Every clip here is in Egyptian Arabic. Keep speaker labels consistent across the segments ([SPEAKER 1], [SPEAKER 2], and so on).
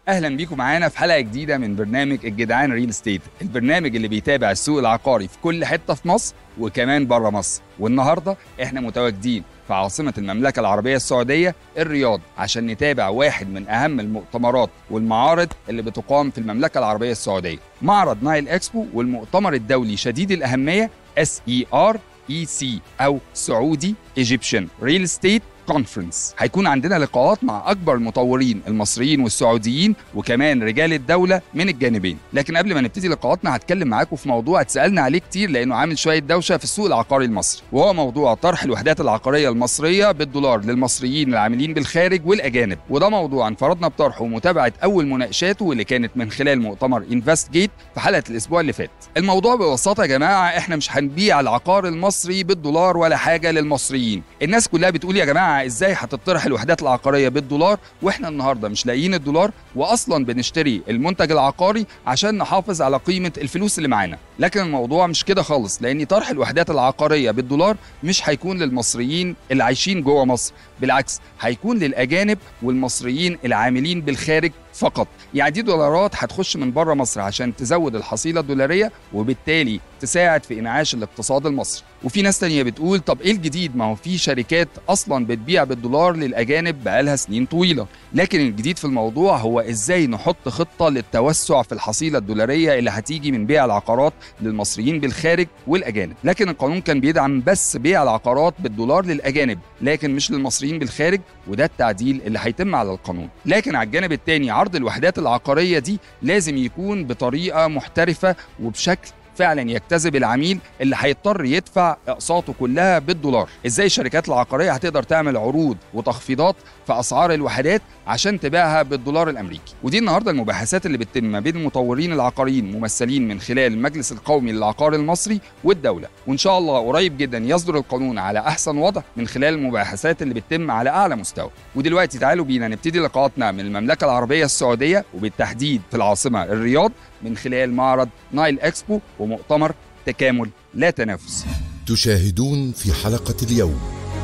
[SPEAKER 1] اهلا بيكم معانا في حلقه جديده من برنامج الجدعان ريل ستيت البرنامج اللي بيتابع السوق العقاري في كل حته في مصر وكمان بره مصر والنهارده احنا متواجدين في عاصمه المملكه العربيه السعوديه الرياض عشان نتابع واحد من اهم المؤتمرات والمعارض اللي بتقام في المملكه العربيه السعوديه معرض نايل اكسبو والمؤتمر الدولي شديد الاهميه اس اي ار اي سي او سعودي ايجيبشن ريل ستيت كونفرنس هيكون عندنا لقاءات مع اكبر المطورين المصريين والسعوديين وكمان رجال الدوله من الجانبين لكن قبل ما نبتدي لقاءاتنا هتكلم معاكم في موضوع اتسالنا عليه كتير لانه عامل شويه دوشه في السوق العقاري المصري وهو موضوع طرح الوحدات العقاريه المصريه بالدولار للمصريين العاملين بالخارج والاجانب وده موضوع انفردنا بطرحه ومتابعه اول مناقشاته واللي كانت من خلال مؤتمر انفست جيت في حلقه الاسبوع اللي فات الموضوع ببساطه يا جماعه احنا مش هنبيع العقار المصري بالدولار ولا حاجه للمصريين الناس كلها بتقول يا جماعه ازاي هتطرح الوحدات العقاريه بالدولار واحنا النهارده مش لاقيين الدولار واصلا بنشتري المنتج العقاري عشان نحافظ على قيمه الفلوس اللي معانا لكن الموضوع مش كده خالص لان طرح الوحدات العقاريه بالدولار مش هيكون للمصريين اللي عايشين جوه مصر بالعكس هيكون للاجانب والمصريين العاملين بالخارج فقط يعني دي دولارات هتخش من بره مصر عشان تزود الحصيله الدولاريه وبالتالي تساعد في انعاش الاقتصاد المصري وفي ناس تانية بتقول طب ايه الجديد ما هو في شركات اصلا بتبيع بالدولار للاجانب بقالها سنين طويله لكن الجديد في الموضوع هو ازاي نحط خطه للتوسع في الحصيله الدولاريه اللي هتيجي من بيع العقارات للمصريين بالخارج والاجانب لكن القانون كان بيدعم بس بيع العقارات بالدولار للاجانب لكن مش للمصريين بالخارج وده التعديل اللي هيتم على القانون لكن على الجانب الثاني عرض الوحدات العقاريه دي لازم يكون بطريقه محترفه وبشكل فعلا يجتذب العميل اللي هيضطر يدفع اقساطه كلها بالدولار ازاي الشركات العقاريه هتقدر تعمل عروض وتخفيضات في اسعار الوحدات عشان تبيعها بالدولار الامريكي ودي النهارده المباحثات اللي بتتم ما بين المطورين العقاريين ممثلين من خلال المجلس القومي للعقار المصري والدوله وان شاء الله قريب جدا يصدر القانون على احسن وضع من خلال المباحثات اللي بتتم على اعلى مستوى ودلوقتي تعالوا بينا نبتدي لقاءاتنا من المملكه العربيه السعوديه وبالتحديد في العاصمه الرياض من خلال معرض نايل اكسبو ومؤتمر تكامل لا تنافس
[SPEAKER 2] تشاهدون في حلقة اليوم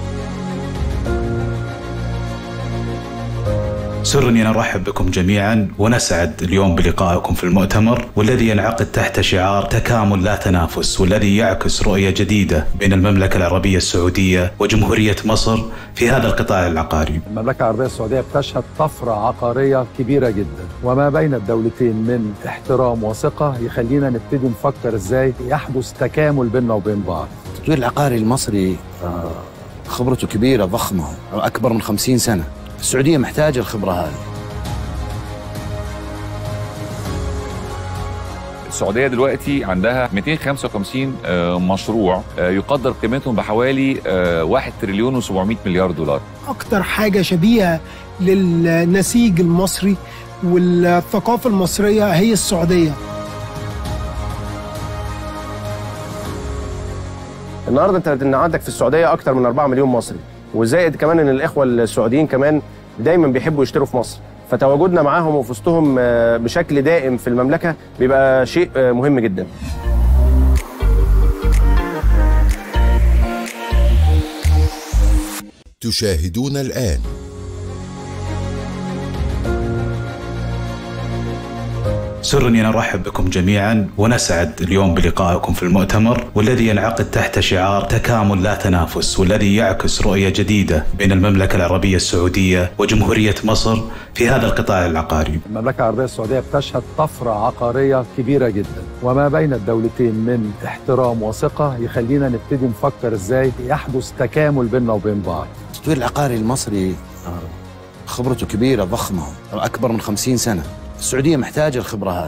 [SPEAKER 3] سرني أن أرحب بكم جميعا ونسعد اليوم بلقائكم في المؤتمر والذي ينعقد تحت شعار تكامل لا تنافس والذي يعكس رؤية جديدة بين المملكة العربية السعودية وجمهورية مصر في هذا القطاع العقاري
[SPEAKER 4] المملكة العربية السعودية بتشهد طفرة عقارية كبيرة جدا وما بين الدولتين من احترام وثقة يخلينا نبتدي نفكر ازاي يحدث تكامل بيننا وبين بعض
[SPEAKER 5] التطوير العقاري المصري آه، خبرته كبيرة ضخمة أكبر من خمسين سنة السعودية محتاجة الخبرة هذه
[SPEAKER 6] السعوديه دلوقتي عندها 255 آه، مشروع آه، يقدر قيمتهم بحوالي آه، 1 تريليون و700 مليار دولار
[SPEAKER 7] اكتر حاجه شبيهه للنسيج المصري والثقافه المصريه هي السعوديه
[SPEAKER 8] النهارده انت ان عندك في السعوديه اكتر من 4 مليون مصري وزائد كمان ان الاخوه السعوديين كمان دايما بيحبوا يشتروا في مصر فتواجدنا معاهم وفي وسطهم آه، بشكل دائم في المملكه بيبقى شيء آه، مهم جدا
[SPEAKER 2] تشاهدون الآن
[SPEAKER 3] سرني أن أرحب بكم جميعا ونسعد اليوم بلقائكم في المؤتمر والذي ينعقد تحت شعار تكامل لا تنافس والذي يعكس رؤية جديدة بين المملكة العربية السعودية وجمهورية مصر في هذا القطاع العقاري
[SPEAKER 4] المملكة العربية السعودية بتشهد طفرة عقارية كبيرة جدا وما بين الدولتين من احترام وثقة يخلينا نبتدي نفكر ازاي يحدث تكامل بيننا وبين بعض
[SPEAKER 5] التطوير العقاري المصري آه، خبرته كبيرة ضخمة أكبر من خمسين سنة السعودية محتاجة الخبرة هذه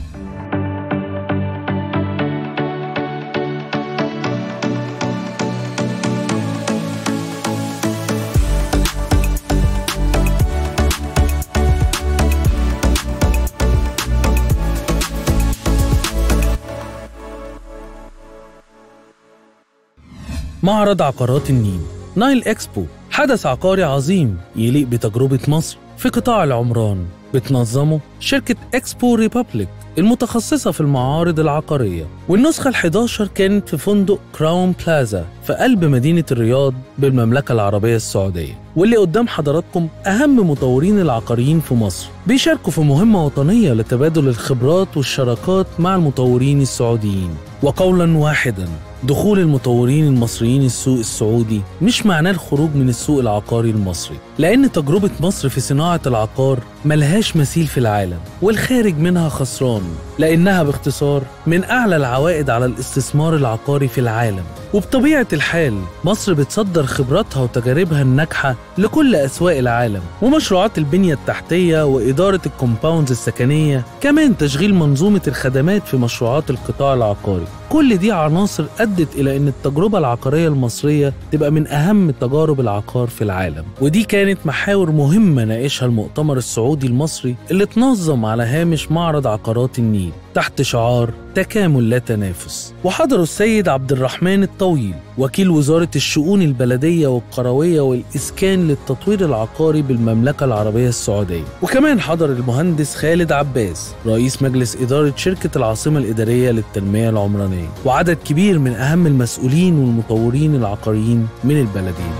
[SPEAKER 9] معرض عقارات النيل نايل اكسبو حدث عقاري عظيم يليق بتجربة مصر في قطاع العمران بتنظمه شركة اكسبو ريبابليك المتخصصة في المعارض العقارية والنسخة ال11 كانت في فندق كراون بلازا في قلب مدينة الرياض بالمملكة العربية السعودية واللي قدام حضراتكم أهم مطورين العقاريين في مصر بيشاركوا في مهمة وطنية لتبادل الخبرات والشراكات مع المطورين السعوديين وقولا واحدا دخول المطورين المصريين السوق السعودي مش معناه الخروج من السوق العقاري المصري لأن تجربة مصر في صناعة العقار ملهاش مثيل في العالم والخارج منها خسران لأنها باختصار من أعلى العوائد على الاستثمار العقاري في العالم وبطبيعة الحال مصر بتصدر خبراتها وتجاربها الناجحة لكل أسواق العالم ومشروعات البنية التحتية وإدارة الكومباوندز السكنية كمان تشغيل منظومة الخدمات في مشروعات القطاع العقاري كل دي عناصر أدت إلى أن التجربة العقارية المصرية تبقى من أهم تجارب العقار في العالم ودي كانت محاور مهمة ناقشها المؤتمر السعودي المصري اللي اتنظم على هامش معرض عقارات النيل تحت شعار تكامل لا تنافس وحضروا السيد عبد الرحمن الطويل وكيل وزارة الشؤون البلدية والقروية والإسكان للتطوير العقاري بالمملكة العربية السعودية وكمان حضر المهندس خالد عباس رئيس مجلس إدارة شركة العاصمة الإدارية للتنمية العمرانية وعدد كبير من أهم المسؤولين والمطورين العقاريين من البلدين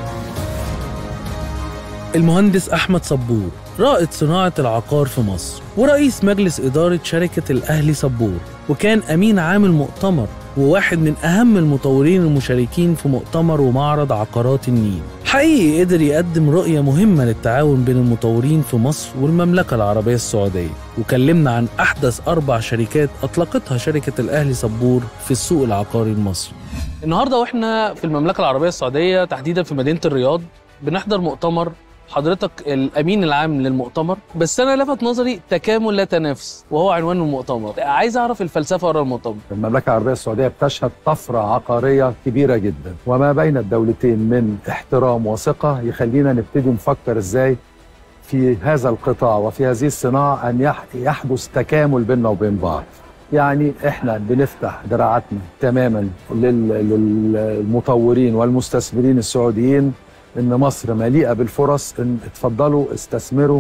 [SPEAKER 9] المهندس أحمد صبور رائد صناعة العقار في مصر ورئيس مجلس إدارة شركة الأهلي صبور وكان أمين عام المؤتمر وواحد من أهم المطورين المشاركين في مؤتمر ومعرض عقارات النيل حقيقي قدر يقدم رؤية مهمة للتعاون بين المطورين في مصر والمملكة العربية السعودية وكلمنا عن أحدث أربع شركات أطلقتها شركة الأهلي صبور في السوق العقاري المصري النهاردة وإحنا في المملكة العربية السعودية تحديدا في مدينة الرياض بنحضر مؤتمر حضرتك الامين العام للمؤتمر بس انا لفت نظري تكامل لا تنافس وهو عنوان المؤتمر عايز اعرف الفلسفه ورا المؤتمر
[SPEAKER 4] المملكة العربية السعودية بتشهد طفرة عقارية كبيرة جدا وما بين الدولتين من احترام وثقة يخلينا نبتدي نفكر ازاي في هذا القطاع وفي هذه الصناعة أن يح- يحدث تكامل بيننا وبين بعض يعني احنا بنفتح دراعاتنا تماما لل- للمطورين والمستثمرين السعوديين ان مصر مليئه بالفرص ان اتفضلوا استثمروا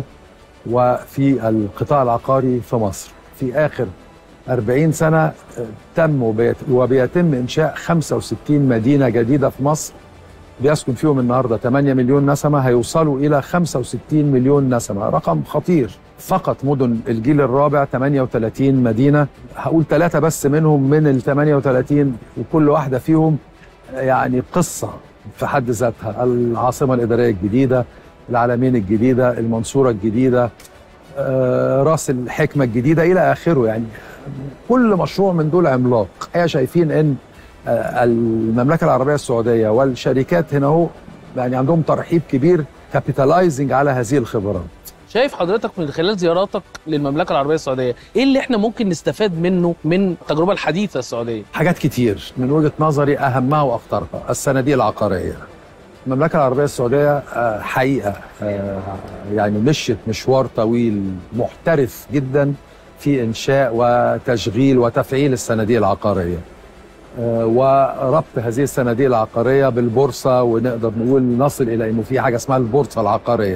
[SPEAKER 4] وفي القطاع العقاري في مصر في اخر 40 سنه آه، تم وبيت- وبيتم انشاء 65 مدينه جديده في مصر بيسكن فيهم النهارده 8 مليون نسمه هيوصلوا الى 65 مليون نسمه رقم خطير فقط مدن الجيل الرابع 38 مدينه هقول ثلاثه بس منهم من ال 38 وكل واحده فيهم يعني قصه في حد ذاتها العاصمه الاداريه الجديده العالمين الجديده المنصوره الجديده آه، راس الحكمه الجديده الى اخره يعني كل مشروع من دول عملاق احنا شايفين ان آه، المملكه العربيه السعوديه والشركات هنا اهو يعني عندهم ترحيب كبير كابيتالايزنج على هذه الخبرات
[SPEAKER 9] شايف حضرتك من خلال زياراتك للمملكه العربيه السعوديه ايه اللي احنا ممكن نستفاد منه من التجربه الحديثه السعوديه
[SPEAKER 4] حاجات كتير من وجهه نظري اهمها واخطرها الصناديق العقاريه المملكه العربيه السعوديه آه، حقيقه آه، يعني مشيت مشوار طويل محترف جدا في انشاء وتشغيل وتفعيل الصناديق العقاريه آه، وربط هذه الصناديق العقاريه بالبورصه ونقدر نقول نصل الى انه في حاجه اسمها البورصه العقاريه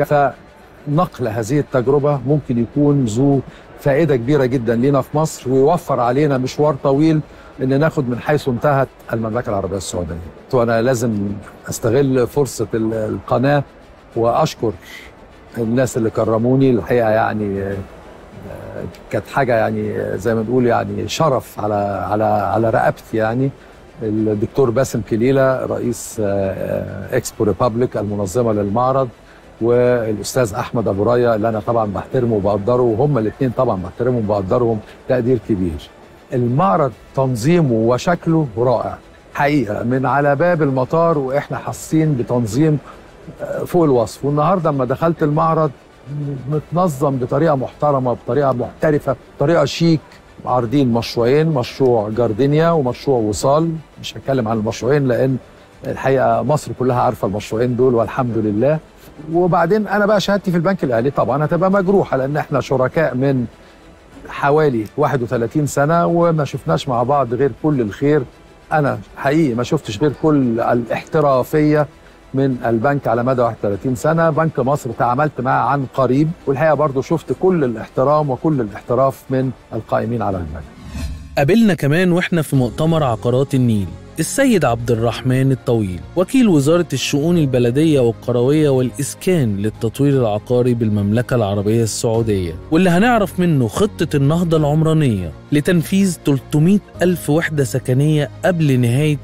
[SPEAKER 4] فنقل هذه التجربه ممكن يكون ذو فائده كبيره جدا لينا في مصر ويوفر علينا مشوار طويل ان ناخد من حيث انتهت المملكه العربيه السعوديه وانا لازم استغل فرصه ال- القناه واشكر الناس اللي كرموني الحقيقه يعني آه، آه، كانت حاجه يعني آه، زي ما نقول يعني شرف على على على رقبتي يعني الدكتور باسم كليله رئيس آه، آه، اكسبو ريبابليك المنظمه للمعرض والاستاذ احمد ابو رايه اللي انا طبعا بحترمه وبقدره وهم الاثنين طبعا بحترمهم وبقدرهم تقدير كبير. المعرض تنظيمه وشكله رائع حقيقه من على باب المطار واحنا حاسين بتنظيم آه، فوق الوصف والنهارده لما دخلت المعرض متنظم بطريقه محترمه بطريقه محترفه بطريقه شيك عارضين مشروعين مشروع جاردينيا ومشروع وصال مش هتكلم عن المشروعين لان الحقيقه مصر كلها عارفه المشروعين دول والحمد لله وبعدين انا بقى شهادتي في البنك الاهلي طبعا هتبقى مجروحه لان احنا شركاء من حوالي 31 سنه وما شفناش مع بعض غير كل الخير انا حقيقي ما شفتش غير كل الاحترافيه من البنك على مدى 31 سنه بنك مصر تعاملت معه عن قريب والحقيقه برضو شفت كل الاحترام وكل الاحتراف من القائمين على البنك
[SPEAKER 9] قابلنا كمان واحنا في مؤتمر عقارات النيل السيد عبد الرحمن الطويل وكيل وزارة الشؤون البلدية والقروية والإسكان للتطوير العقاري بالمملكة العربية السعودية واللي هنعرف منه خطة النهضة العمرانية لتنفيذ 300 ألف وحدة سكنية قبل نهاية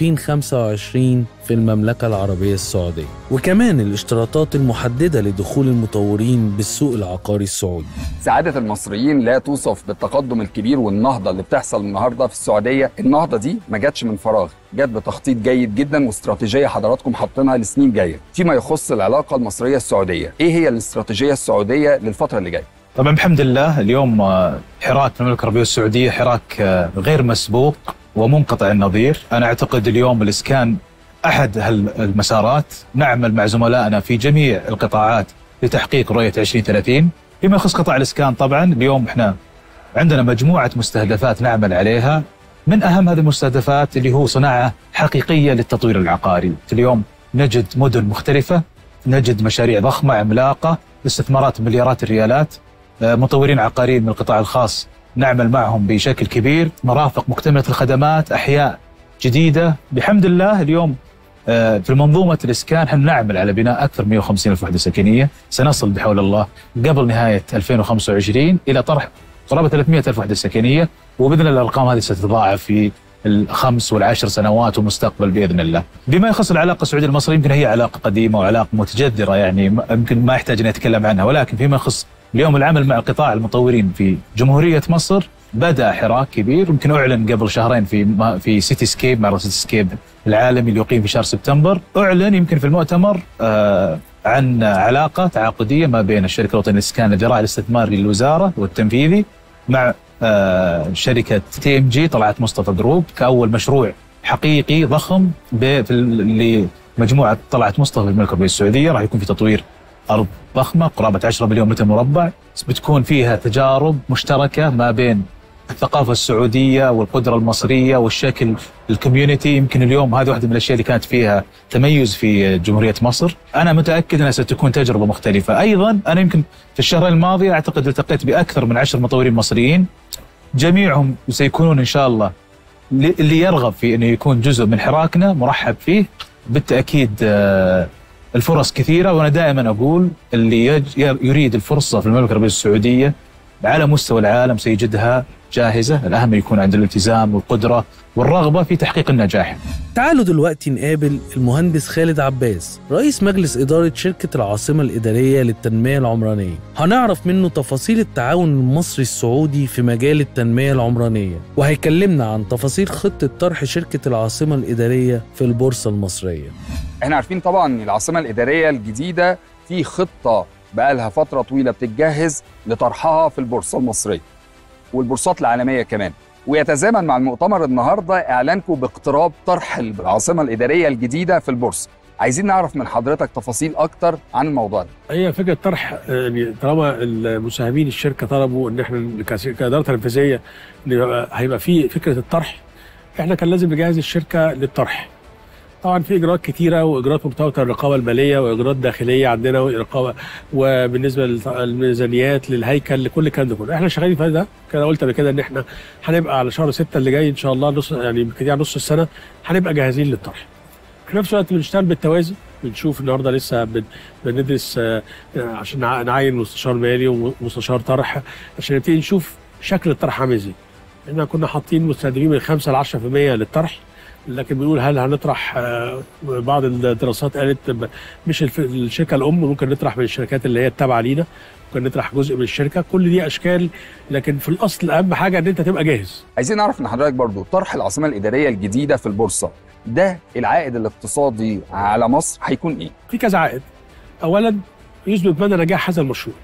[SPEAKER 9] 2025 في المملكة العربية السعودية وكمان الاشتراطات المحددة لدخول المطورين بالسوق العقاري السعودي
[SPEAKER 1] سعادة المصريين لا توصف بالتقدم الكبير والنهضة اللي بتحصل النهاردة في السعودية النهضة دي ما جاتش من فراغ جت بتخطيط جيد جدا واستراتيجية حضراتكم حاطينها لسنين جاية فيما يخص العلاقة المصرية السعودية ايه هي الاستراتيجية السعودية للفترة اللي جايه
[SPEAKER 3] طبعا بحمد الله اليوم آه، حراك المملكه العربيه السعوديه حراك آه، غير مسبوق ومنقطع النظير، انا اعتقد اليوم الاسكان احد هالمسارات نعمل مع زملائنا في جميع القطاعات لتحقيق رؤيه 2030 فيما يخص قطاع الاسكان طبعا اليوم احنا عندنا مجموعه مستهدفات نعمل عليها من اهم هذه المستهدفات اللي هو صناعه حقيقيه للتطوير العقاري، اليوم نجد مدن مختلفه، نجد مشاريع ضخمه عملاقه، استثمارات مليارات الريالات، آه، مطورين عقاريين من القطاع الخاص نعمل معهم بشكل كبير، مرافق مكتمله الخدمات، احياء جديده، بحمد الله اليوم آه، في منظومه الاسكان احنا نعمل على بناء اكثر من 150 الف وحده سكنيه، سنصل بحول الله قبل نهايه 2025 الى طرح قرابه 300 الف وحده سكنيه وباذن الله الارقام هذه ستتضاعف في الخمس والعشر سنوات ومستقبل باذن الله. بما يخص العلاقه السعوديه المصريه يمكن هي علاقه قديمه وعلاقه متجذره يعني م- يمكن ما يحتاج ان اتكلم عنها ولكن فيما يخص اليوم العمل مع قطاع المطورين في جمهوريه مصر بدا حراك كبير يمكن اعلن قبل شهرين في ما- في سيتي سكيب معرض سيتي سكيب العالمي اللي يقيم في شهر سبتمبر اعلن يمكن في المؤتمر آه عن علاقه تعاقديه ما بين الشركه الوطنيه للاسكان الذراع الاستثماري للوزاره والتنفيذي مع آه شركه تي ام جي طلعت مصطفى جروب كاول مشروع حقيقي ضخم ب- في ال- لمجموعه طلعت مصطفى في المملكه العربيه السعوديه راح يكون في تطوير ارض ضخمه قرابه 10 مليون متر مربع بتكون فيها تجارب مشتركه ما بين الثقافه السعوديه والقدره المصريه والشكل الكوميونتي يمكن اليوم هذه واحده من الاشياء اللي كانت فيها تميز في جمهوريه مصر انا متاكد انها ستكون تجربه مختلفه ايضا انا يمكن في الشهرين الماضيه اعتقد التقيت باكثر من عشر مطورين مصريين جميعهم سيكونون ان شاء الله اللي اللي يرغب في انه يكون جزء من حراكنا مرحب فيه بالتاكيد آه، الفرص كثيره وانا دائما اقول اللي يج- يريد الفرصه في المملكه العربيه السعوديه على مستوى العالم سيجدها جاهزه، الاهم يكون عند الالتزام والقدره والرغبه في تحقيق النجاح.
[SPEAKER 9] تعالوا دلوقتي نقابل المهندس خالد عباس رئيس مجلس إدارة شركة العاصمة الإدارية للتنمية العمرانية هنعرف منه تفاصيل التعاون المصري السعودي في مجال التنمية العمرانية وهيكلمنا عن تفاصيل خطة طرح شركة العاصمة الإدارية في البورصة المصرية
[SPEAKER 1] احنا عارفين طبعا ان العاصمه الاداريه الجديده في خطه بقالها فتره طويله بتتجهز لطرحها في البورصه المصريه والبورصات العالميه كمان ويتزامن مع المؤتمر النهارده اعلانكم باقتراب طرح العاصمه الاداريه الجديده في البورصه عايزين نعرف من حضرتك تفاصيل اكتر عن الموضوع ده
[SPEAKER 10] هي فكره طرح آه، يعني طالما المساهمين الشركه طلبوا ان احنا كس- كاداره تنفيذيه إن يبقى- هيبقى في فكره الطرح احنا كان لازم نجهز الشركه للطرح طبعا في اجراءات كتيره واجراءات مرتبطه بالرقابه الماليه واجراءات داخليه عندنا ورقابه وبالنسبه للميزانيات للهيكل لكل الكلام ده كله احنا شغالين في ده كده قلت قبل كده ان احنا هنبقى على شهر 6 اللي جاي ان شاء الله نص يعني يمكن يعني نص السنه هنبقى جاهزين للطرح في نفس الوقت بنشتغل بالتوازي بنشوف النهارده لسه بن- بندرس آه، آه، عشان نع- نعين مستشار مالي ومستشار طرح عشان نبتدي نشوف شكل الطرح عامل ازاي. احنا كنا حاطين مستهدفين من 5 ل 10% للطرح لكن بنقول هل هنطرح آه، بعض الدراسات قالت ب- مش الف- الشركه الام ممكن نطرح من الشركات اللي هي التابعه لينا ممكن نطرح جزء من الشركه كل دي اشكال لكن في الاصل اهم حاجه ان انت تبقى جاهز
[SPEAKER 1] عايزين نعرف من حضرتك برضو طرح العاصمه الاداريه الجديده في البورصه ده العائد الاقتصادي على مصر هيكون ايه
[SPEAKER 10] في كذا عائد اولا يثبت مدى نجاح هذا المشروع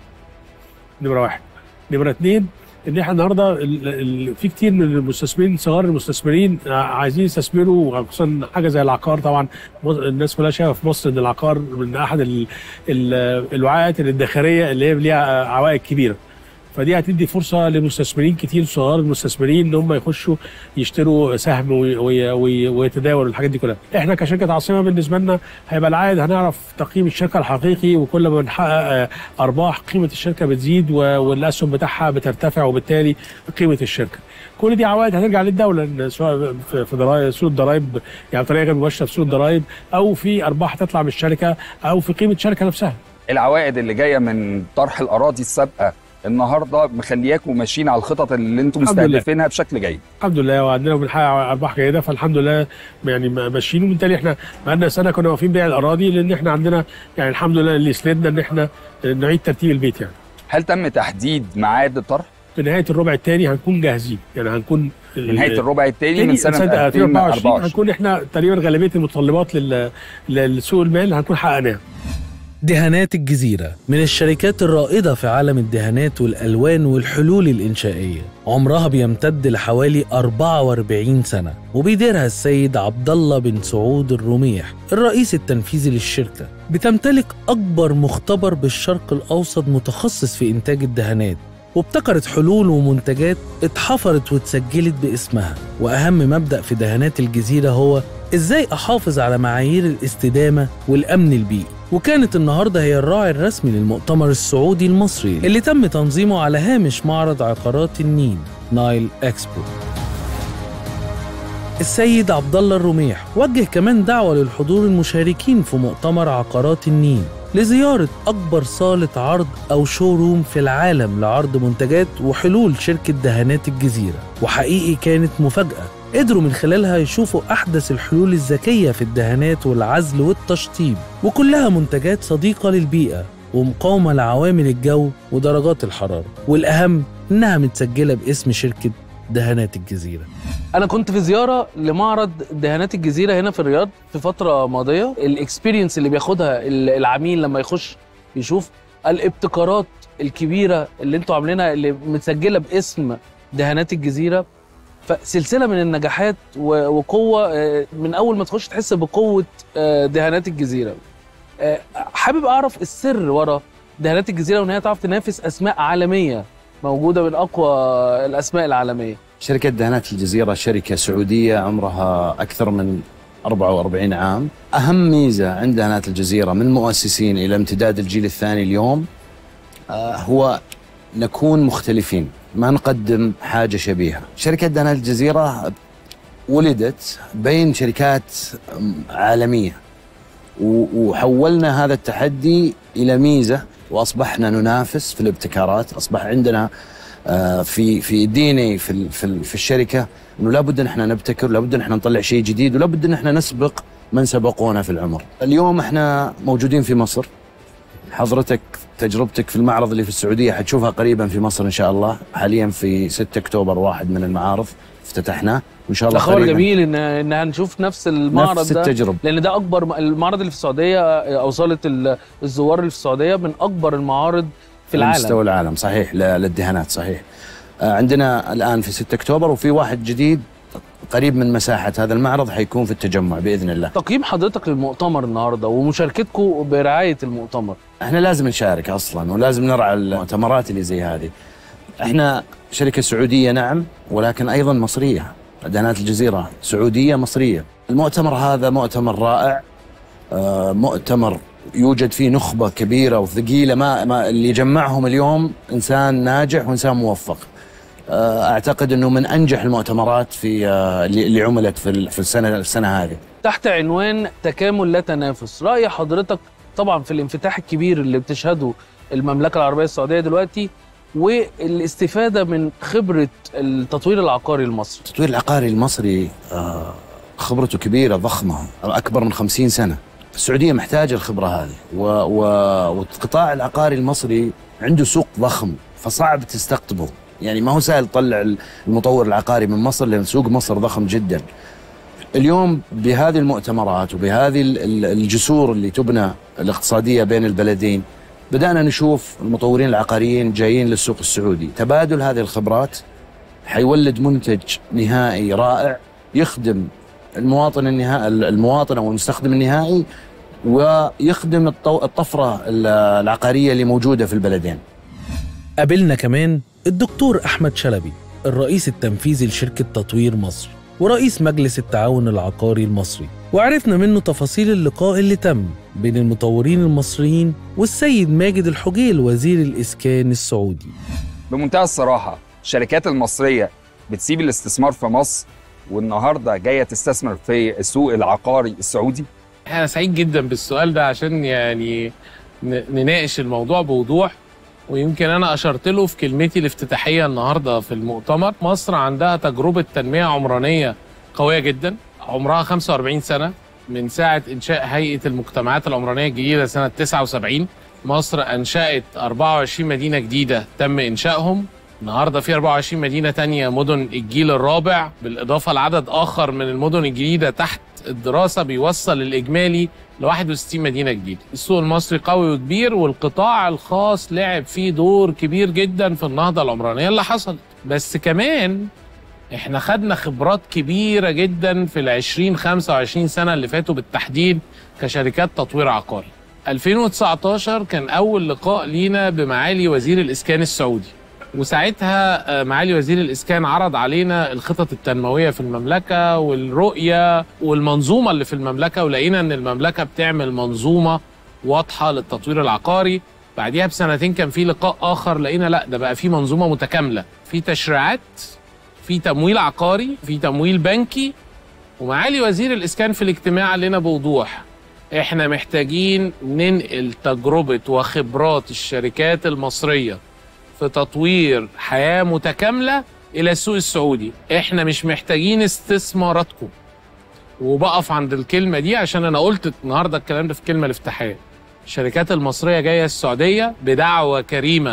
[SPEAKER 10] نمره واحد نمره اثنين ان احنا النهارده ال- ال- في كتير من المستثمرين صغار المستثمرين ع- عايزين يستثمروا خصوصا حاجه زي العقار طبعا مص- الناس كلها شايفه في مصر ان العقار من احد ال- ال- الوعاءات الادخاريه اللي هي ليها عوائد كبيره فدي هتدي فرصه لمستثمرين كتير صغار المستثمرين ان هم يخشوا يشتروا سهم وي- وي- وي- ويتداولوا الحاجات دي كلها احنا كشركه عاصمه بالنسبه لنا هيبقى العائد هنعرف تقييم الشركه الحقيقي وكل ما بنحقق آه، ارباح قيمه الشركه بتزيد و- والاسهم بتاعها بترتفع وبالتالي قيمه الشركه كل دي عوائد هترجع للدوله إن سواء في في ضرائب سوق الضرائب يعني بطريقه غير مباشره في سوق الضرائب او في ارباح تطلع من الشركه او في قيمه الشركه نفسها
[SPEAKER 1] العوائد اللي جايه من طرح الاراضي السابقه النهارده مخلياكم ماشيين على الخطط اللي انتم
[SPEAKER 10] الحمد لله.
[SPEAKER 1] مستهدفينها بشكل جيد
[SPEAKER 10] الحمد لله وعندنا بنحقق ارباح جيده فالحمد لله يعني م- ماشيين وبالتالي احنا بقالنا سنه كنا واقفين بيع الاراضي لان احنا عندنا يعني الحمد لله اللي يسندنا ان احنا نعيد ترتيب البيت يعني
[SPEAKER 1] هل تم تحديد ميعاد الطرح
[SPEAKER 10] في نهايه الربع الثاني هنكون جاهزين يعني هنكون
[SPEAKER 1] من نهايه الربع الثاني من
[SPEAKER 10] تاني
[SPEAKER 1] سنه
[SPEAKER 10] 2024
[SPEAKER 1] 2024
[SPEAKER 10] هنكون احنا تقريبا غالبيه المتطلبات لل- للسوق المال هنكون حققناها
[SPEAKER 9] دهانات الجزيرة من الشركات الرائدة في عالم الدهانات والألوان والحلول الإنشائية عمرها بيمتد لحوالي 44 سنة وبيديرها السيد عبد الله بن سعود الرميح الرئيس التنفيذي للشركة بتمتلك أكبر مختبر بالشرق الأوسط متخصص في إنتاج الدهانات وابتكرت حلول ومنتجات اتحفرت واتسجلت باسمها وأهم مبدأ في دهانات الجزيرة هو إزاي أحافظ على معايير الاستدامة والأمن البيئي وكانت النهاردة هي الراعي الرسمي للمؤتمر السعودي المصري اللي تم تنظيمه على هامش معرض عقارات النيل نايل اكسبو السيد عبد الله الرميح وجه كمان دعوة للحضور المشاركين في مؤتمر عقارات النيل لزيارة أكبر صالة عرض أو شوروم في العالم لعرض منتجات وحلول شركة دهانات الجزيرة وحقيقي كانت مفاجأة قدروا من خلالها يشوفوا أحدث الحلول الذكية في الدهانات والعزل والتشطيب وكلها منتجات صديقة للبيئة ومقاومة لعوامل الجو ودرجات الحرارة والأهم إنها متسجلة باسم شركة دهانات الجزيرة
[SPEAKER 11] انا كنت في زياره لمعرض دهانات الجزيره هنا في الرياض في فتره ماضيه الاكسبيرينس اللي بياخدها ال- العميل لما يخش يشوف الابتكارات الكبيره اللي انتوا عاملينها اللي متسجله باسم دهانات الجزيره فسلسله من النجاحات و- وقوه آه، من اول ما تخش تحس بقوه آه، دهانات الجزيره آه، حابب اعرف السر ورا دهانات الجزيره وان هي تعرف تنافس اسماء عالميه موجوده من اقوى الاسماء العالميه
[SPEAKER 5] شركة دهانات الجزيرة شركة سعودية عمرها أكثر من 44 عام أهم ميزة عند دهانات الجزيرة من مؤسسين إلى امتداد الجيل الثاني اليوم آه، هو نكون مختلفين ما نقدم حاجة شبيهة شركة دهانات الجزيرة ولدت بين شركات عالمية و- وحولنا هذا التحدي إلى ميزة وأصبحنا ننافس في الابتكارات أصبح عندنا آه، في في ديني في ال- في, ال- في الشركه انه لابد ان احنا نبتكر لابد ان احنا نطلع شيء جديد ولابد ان احنا نسبق من سبقونا في العمر. اليوم احنا موجودين في مصر حضرتك تجربتك في المعرض اللي في السعوديه حتشوفها قريبا في مصر ان شاء الله حاليا في 6 اكتوبر واحد من المعارض افتتحناه وان شاء
[SPEAKER 11] ده
[SPEAKER 5] الله
[SPEAKER 11] خبر
[SPEAKER 5] قريبا
[SPEAKER 11] جميل ان ان هنشوف نفس المعرض
[SPEAKER 5] نفس
[SPEAKER 11] ده
[SPEAKER 5] التجربة.
[SPEAKER 11] لان ده اكبر م- المعرض اللي في السعوديه او صاله ال- الزوار اللي في السعوديه من اكبر المعارض في
[SPEAKER 5] على
[SPEAKER 11] العالم
[SPEAKER 5] مستوى العالم صحيح ل- للدهانات صحيح آه، عندنا الان في 6 اكتوبر وفي واحد جديد قريب من مساحه هذا المعرض حيكون في التجمع باذن الله
[SPEAKER 11] تقييم حضرتك للمؤتمر النهارده ومشاركتكم برعايه المؤتمر
[SPEAKER 5] احنا لازم نشارك اصلا ولازم نرعى المؤتمرات اللي زي هذه احنا شركه سعوديه نعم ولكن ايضا مصريه دهانات الجزيره سعوديه مصريه المؤتمر هذا مؤتمر رائع آه، مؤتمر يوجد فيه نخبه كبيره وثقيله ما, ما اللي جمعهم اليوم انسان ناجح وانسان موفق آه، اعتقد انه من انجح المؤتمرات في آه، اللي اللي عملت في ال- في السنه السنه هذه
[SPEAKER 11] تحت عنوان تكامل لا تنافس راي حضرتك طبعا في الانفتاح الكبير اللي بتشهده المملكه العربيه السعوديه دلوقتي والاستفاده من خبره التطوير العقاري المصري
[SPEAKER 5] التطوير العقاري المصري آه، خبرته كبيرة ضخمة أكبر من خمسين سنة السعودية محتاجة الخبرة هذه و... و... والقطاع العقاري المصري عنده سوق ضخم فصعب تستقطبه يعني ما هو سهل تطلع المطور العقاري من مصر لأن سوق مصر ضخم جدا اليوم بهذه المؤتمرات وبهذه ال- ال- الجسور اللي تبنى الاقتصادية بين البلدين بدأنا نشوف المطورين العقاريين جايين للسوق السعودي تبادل هذه الخبرات حيولد منتج نهائي رائع يخدم المواطن النهائي المواطن او المستخدم النهائي ويخدم الطو- الطفره ال- العقاريه اللي موجوده في البلدين.
[SPEAKER 9] قابلنا كمان الدكتور أحمد شلبي الرئيس التنفيذي لشركة تطوير مصر ورئيس مجلس التعاون العقاري المصري وعرفنا منه تفاصيل اللقاء اللي تم بين المطورين المصريين والسيد ماجد الحجيل وزير الإسكان السعودي
[SPEAKER 1] بمنتهى الصراحة الشركات المصرية بتسيب الاستثمار في مصر والنهاردة جاية تستثمر في السوق العقاري السعودي
[SPEAKER 12] انا سعيد جدا بالسؤال ده عشان يعني ن- نناقش الموضوع بوضوح ويمكن انا اشرت له في كلمتي الافتتاحيه النهارده في المؤتمر مصر عندها تجربه تنميه عمرانيه قويه جدا عمرها 45 سنه من ساعه انشاء هيئه المجتمعات العمرانيه الجديده سنه 79 مصر انشات 24 مدينه جديده تم انشائهم النهارده في 24 مدينه تانية مدن الجيل الرابع بالاضافه لعدد اخر من المدن الجديده تحت الدراسه بيوصل الاجمالي ل 61 مدينه جديده. السوق المصري قوي وكبير والقطاع الخاص لعب فيه دور كبير جدا في النهضه العمرانيه اللي حصلت. بس كمان احنا خدنا خبرات كبيره جدا في ال 20 25 سنه اللي فاتوا بالتحديد كشركات تطوير عقاري. 2019 كان اول لقاء لينا بمعالي وزير الاسكان السعودي. وساعتها آه، معالي وزير الاسكان عرض علينا الخطط التنمويه في المملكه والرؤيه والمنظومه اللي في المملكه ولقينا ان المملكه بتعمل منظومه واضحه للتطوير العقاري بعديها بسنتين كان في لقاء اخر لقينا لا ده بقى في منظومه متكامله في تشريعات في تمويل عقاري في تمويل بنكي ومعالي وزير الاسكان في الاجتماع قال لنا بوضوح احنا محتاجين ننقل تجربه وخبرات الشركات المصريه في تطوير حياه متكامله الى السوق السعودي احنا مش محتاجين استثماراتكم وبقف عند الكلمه دي عشان انا قلت النهارده الكلام ده في الكلمه الافتتاحيه الشركات المصريه جايه السعوديه بدعوه كريمه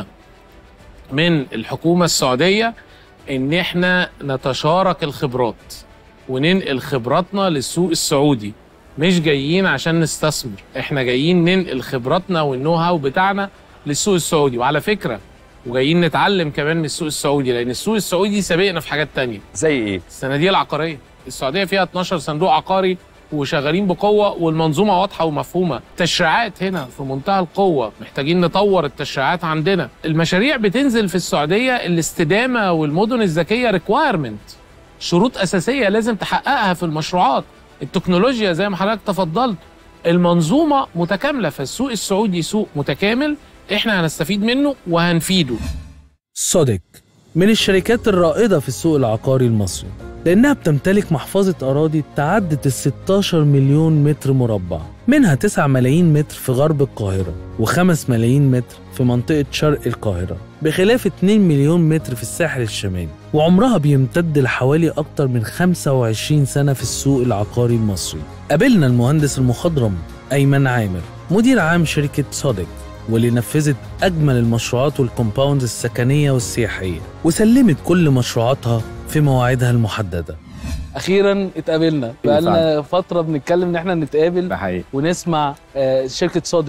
[SPEAKER 12] من الحكومه السعوديه ان احنا نتشارك الخبرات وننقل خبراتنا للسوق السعودي مش جايين عشان نستثمر احنا جايين ننقل خبراتنا والنو هاو بتاعنا للسوق السعودي وعلى فكره وجايين نتعلم كمان من السوق السعودي لان السوق السعودي سابقنا في حاجات تانية
[SPEAKER 1] زي ايه
[SPEAKER 12] الصناديق العقاريه السعوديه فيها 12 صندوق عقاري وشغالين بقوه والمنظومه واضحه ومفهومه تشريعات هنا في منتهى القوه محتاجين نطور التشريعات عندنا المشاريع بتنزل في السعوديه الاستدامه والمدن الذكيه ريكوايرمنت شروط اساسيه لازم تحققها في المشروعات التكنولوجيا زي ما حضرتك تفضلت المنظومه متكامله فالسوق السعودي سوق متكامل احنا هنستفيد منه وهنفيده
[SPEAKER 9] صادق من الشركات الرائدة في السوق العقاري المصري لأنها بتمتلك محفظة أراضي تعدت ال 16 مليون متر مربع منها 9 ملايين متر في غرب القاهرة و5 ملايين متر في منطقة شرق القاهرة بخلاف 2 مليون متر في الساحل الشمالي وعمرها بيمتد لحوالي أكتر من 25 سنة في السوق العقاري المصري قابلنا المهندس المخضرم أيمن عامر مدير عام شركة صادق واللي نفذت أجمل المشروعات والكومباوندز السكنية والسياحية وسلمت كل مشروعاتها في مواعيدها المحددة
[SPEAKER 11] اخيرا اتقابلنا بقالنا فتره بنتكلم ان احنا نتقابل
[SPEAKER 8] ده حقيقي
[SPEAKER 11] ونسمع آه، شركه صادق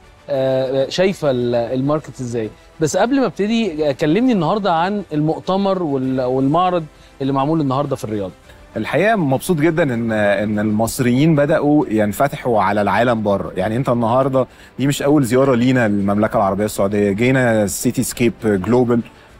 [SPEAKER 11] آه، شايفه ال- الماركت ازاي بس قبل ما ابتدي آه، كلمني النهارده عن المؤتمر وال- والمعرض اللي معمول النهارده في الرياض
[SPEAKER 13] الحقيقه مبسوط جدا ان ان المصريين بداوا ينفتحوا على العالم بره يعني انت النهارده دي مش اول زياره لينا للمملكه العربيه السعوديه جينا سيتي سكيب جلوبال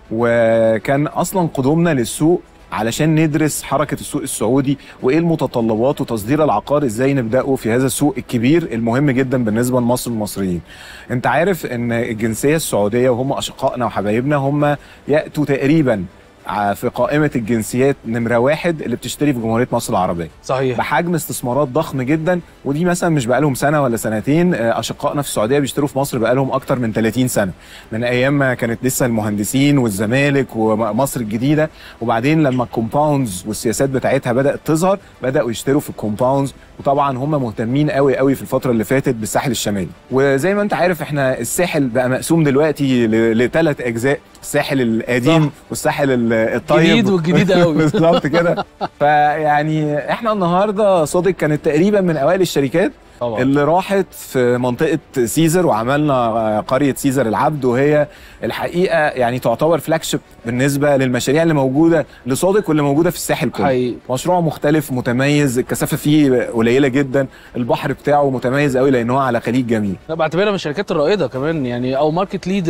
[SPEAKER 13] وكان اصلا قدومنا للسوق علشان ندرس حركه السوق السعودي وايه المتطلبات وتصدير العقار ازاي نبداه في هذا السوق الكبير المهم جدا بالنسبه لمصر المصريين انت عارف ان الجنسيه السعوديه وهم اشقائنا وحبايبنا هم ياتوا تقريبا ع- في قائمة الجنسيات نمرة واحد اللي بتشتري في جمهورية مصر العربية
[SPEAKER 11] صحيح
[SPEAKER 13] بحجم استثمارات ضخم جدا ودي مثلا مش بقالهم سنة ولا سنتين آه، أشقائنا في السعودية بيشتروا في مصر بقالهم أكتر من 30 سنة من أيام ما كانت لسه المهندسين والزمالك ومصر الجديدة وبعدين لما الكومباوندز والسياسات بتاعتها بدأت تظهر بدأوا يشتروا في الكومباوندز وطبعا هم مهتمين قوي قوي في الفترة اللي فاتت بالساحل الشمالي وزي ما انت عارف احنا الساحل بقى مقسوم دلوقتي لثلاث أجزاء الساحل القديم
[SPEAKER 11] صح.
[SPEAKER 13] والساحل ال- الطيب
[SPEAKER 11] جديد والجديد قوي.
[SPEAKER 13] بالظبط كده فيعني احنا النهارده صادق كانت تقريبا من اوائل الشركات
[SPEAKER 11] طبعا
[SPEAKER 13] اللي راحت في منطقه سيزر وعملنا قريه سيزر العبد وهي الحقيقه يعني تعتبر فلاج شيب بالنسبه للمشاريع اللي موجوده لصادق واللي موجوده في الساحل كله
[SPEAKER 11] حقيقي
[SPEAKER 13] مشروع مختلف متميز الكثافه فيه قليله جدا البحر بتاعه متميز قوي لان هو على خليج جميل
[SPEAKER 11] لا بعتبرها من الشركات الرائده كمان يعني او ماركت ليدر